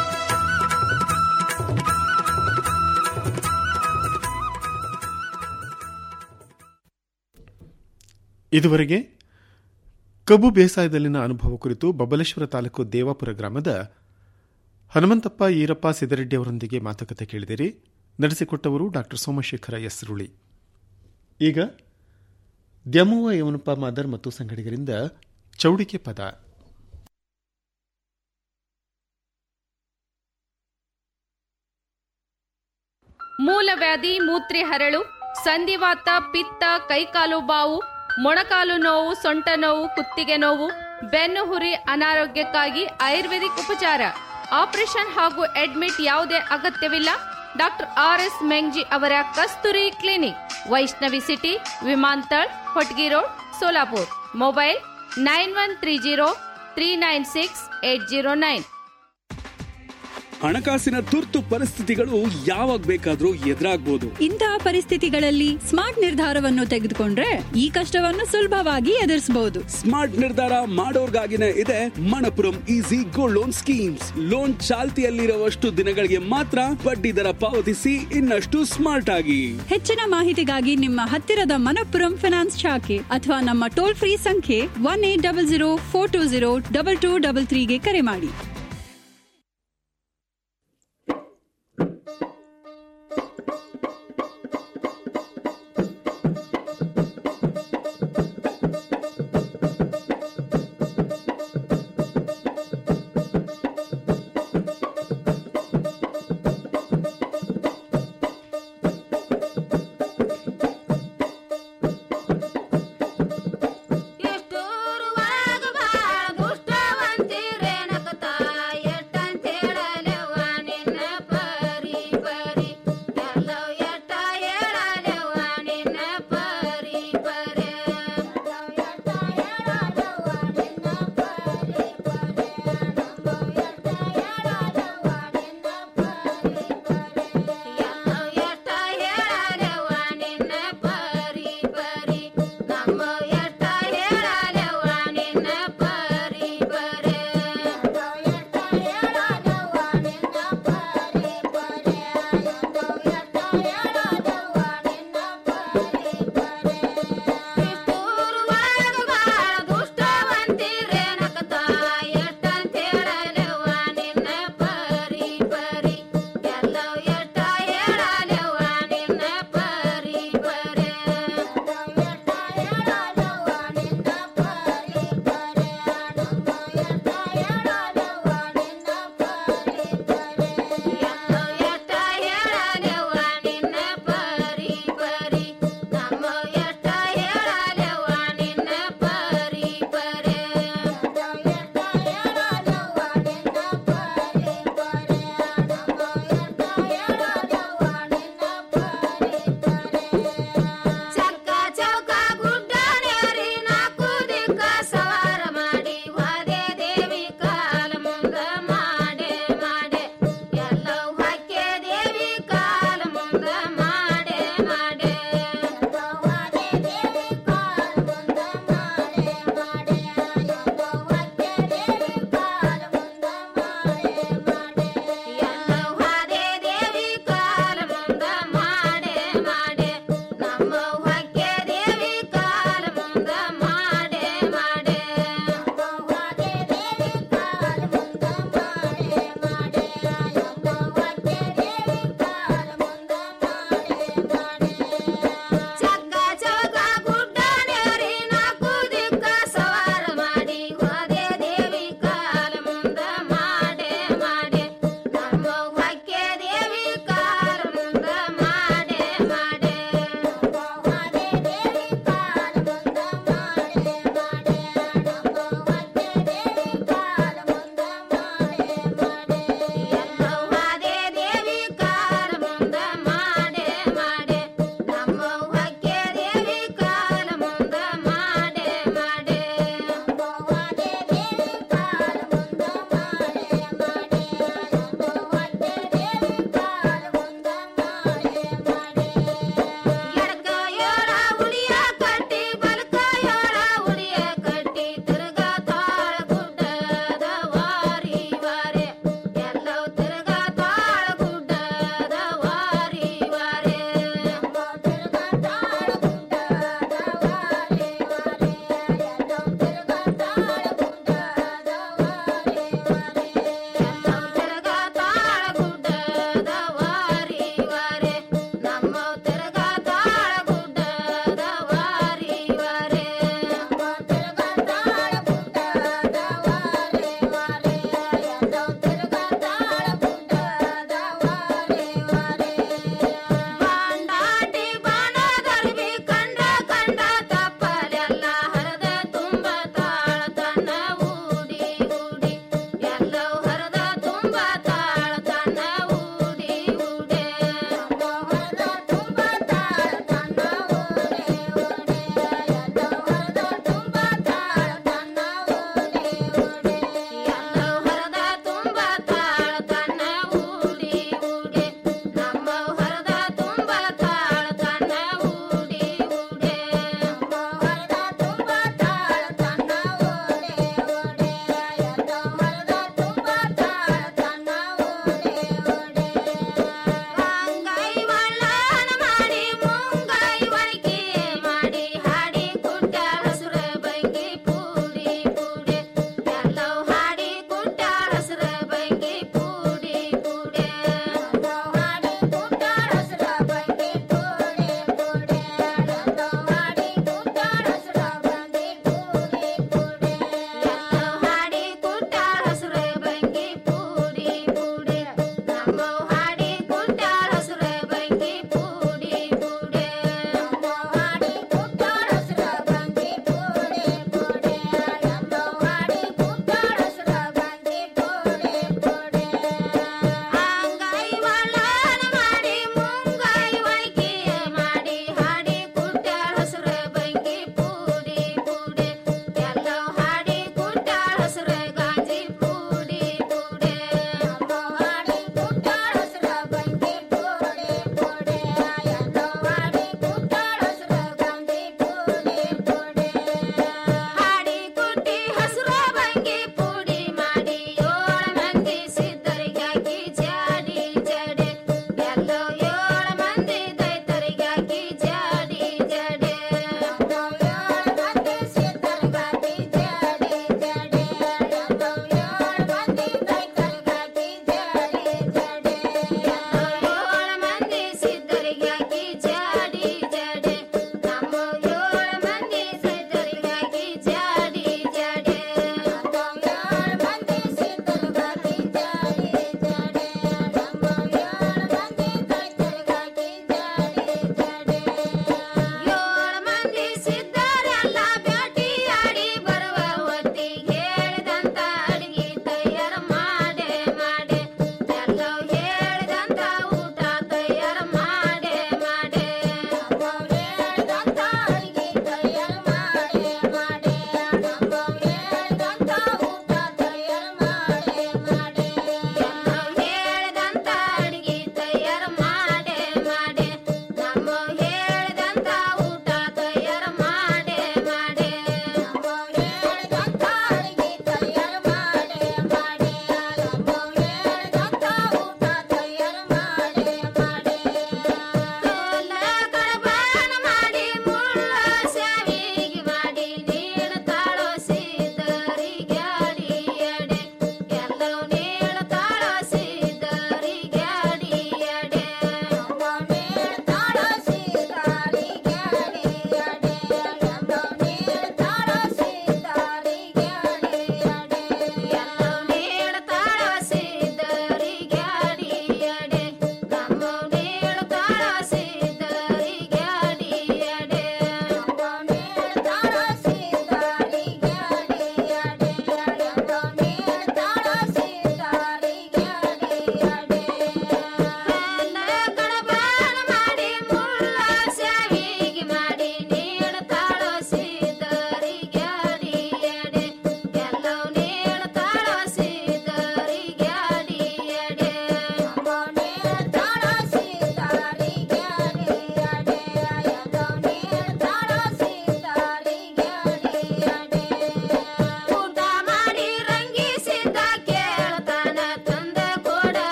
ಇದುವರೆಗೆ ಕಬ್ಬು ಬೇಸಾಯದಲ್ಲಿನ ಅನುಭವ ಕುರಿತು ಬಬಲೇಶ್ವರ ತಾಲೂಕು ದೇವಾಪುರ ಗ್ರಾಮದ ಹನುಮಂತಪ್ಪ ಈರಪ್ಪ ಸಿದ್ದರೆಡ್ಡಿ ಅವರೊಂದಿಗೆ ಮಾತುಕತೆ ಕೇಳಿದಿರಿ ನಡೆಸಿಕೊಟ್ಟವರು ಡಾಕ್ಟರ್ ಸೋಮಶೇಖರ ಎಸ್ ರುಳಿ ಈಗ ದ್ಯಮುವ ಯಮನಪ್ಪ ಮಾದರ್ ಮತ್ತು ಸಂಗಡಿಗರಿಂದ ಚೌಡಿಕೆ ಪದ ಮೂಲವ್ಯಾಧಿ ಮೂತ್ರಿ ಹರಳು ಸಂಧಿವಾತ ಪಿತ್ತ ಕೈಕಾಲು ಬಾವು ಮೊಣಕಾಲು ನೋವು ಸೊಂಟ ನೋವು ಕುತ್ತಿಗೆ ನೋವು ಬೆನ್ನು ಹುರಿ ಅನಾರೋಗ್ಯಕ್ಕಾಗಿ ಆಯುರ್ವೇದಿಕ್ ಉಪಚಾರ ಆಪರೇಷನ್ ಹಾಗೂ ಅಡ್ಮಿಟ್ ಯಾವುದೇ ಅಗತ್ಯವಿಲ್ಲ ಡಾಕ್ಟರ್ ಆರ್ ಎಸ್ ಮೆಂಗ್ಜಿ ಅವರ ಕಸ್ತೂರಿ ಕ್ಲಿನಿಕ್ ವೈಷ್ಣವಿ ಸಿಟಿ ವಿಮಾಂತಳ್ Hotgi road Solapur mobile nine one three zero three nine six eight zero nine ಹಣಕಾಸಿನ ತುರ್ತು ಪರಿಸ್ಥಿತಿಗಳು ಯಾವಾಗ ಬೇಕಾದ್ರೂ ಎದುರಾಗ್ಬೋದು ಇಂತಹ ಪರಿಸ್ಥಿತಿಗಳಲ್ಲಿ ಸ್ಮಾರ್ಟ್ ನಿರ್ಧಾರವನ್ನು ತೆಗೆದುಕೊಂಡ್ರೆ ಈ ಕಷ್ಟವನ್ನು ಸುಲಭವಾಗಿ ಎದುರಿಸಬಹುದು ಸ್ಮಾರ್ಟ್ ನಿರ್ಧಾರ ಮಾಡೋರ್ಗಾಗಿನೇ ಇದೆ Manappuram easy gold loan schemes loan ಚಾಲ್ತಿಯಲ್ಲಿರುವಷ್ಟು ದಿನಗಳಿಗೆ ಮಾತ್ರ ಬಡ್ಡಿ ದರ ಪಾವತಿಸಿ ಇನ್ನಷ್ಟು ಸ್ಮಾರ್ಟ್ ಆಗಿ ಹೆಚ್ಚಿನ ಮಾಹಿತಿಗಾಗಿ ನಿಮ್ಮ ಹತ್ತಿರದ ಮನಪ್ಪುರಂ ಫಿನಾನ್ಸ್ ಶಾಖೆ ಅಥವಾ ನಮ್ಮ ಟೋಲ್ ಫ್ರೀ ಸಂಖ್ಯೆ one eight double zero four two zero double two double ತ್ರೀಗೆ ಕರೆ ಮಾಡಿ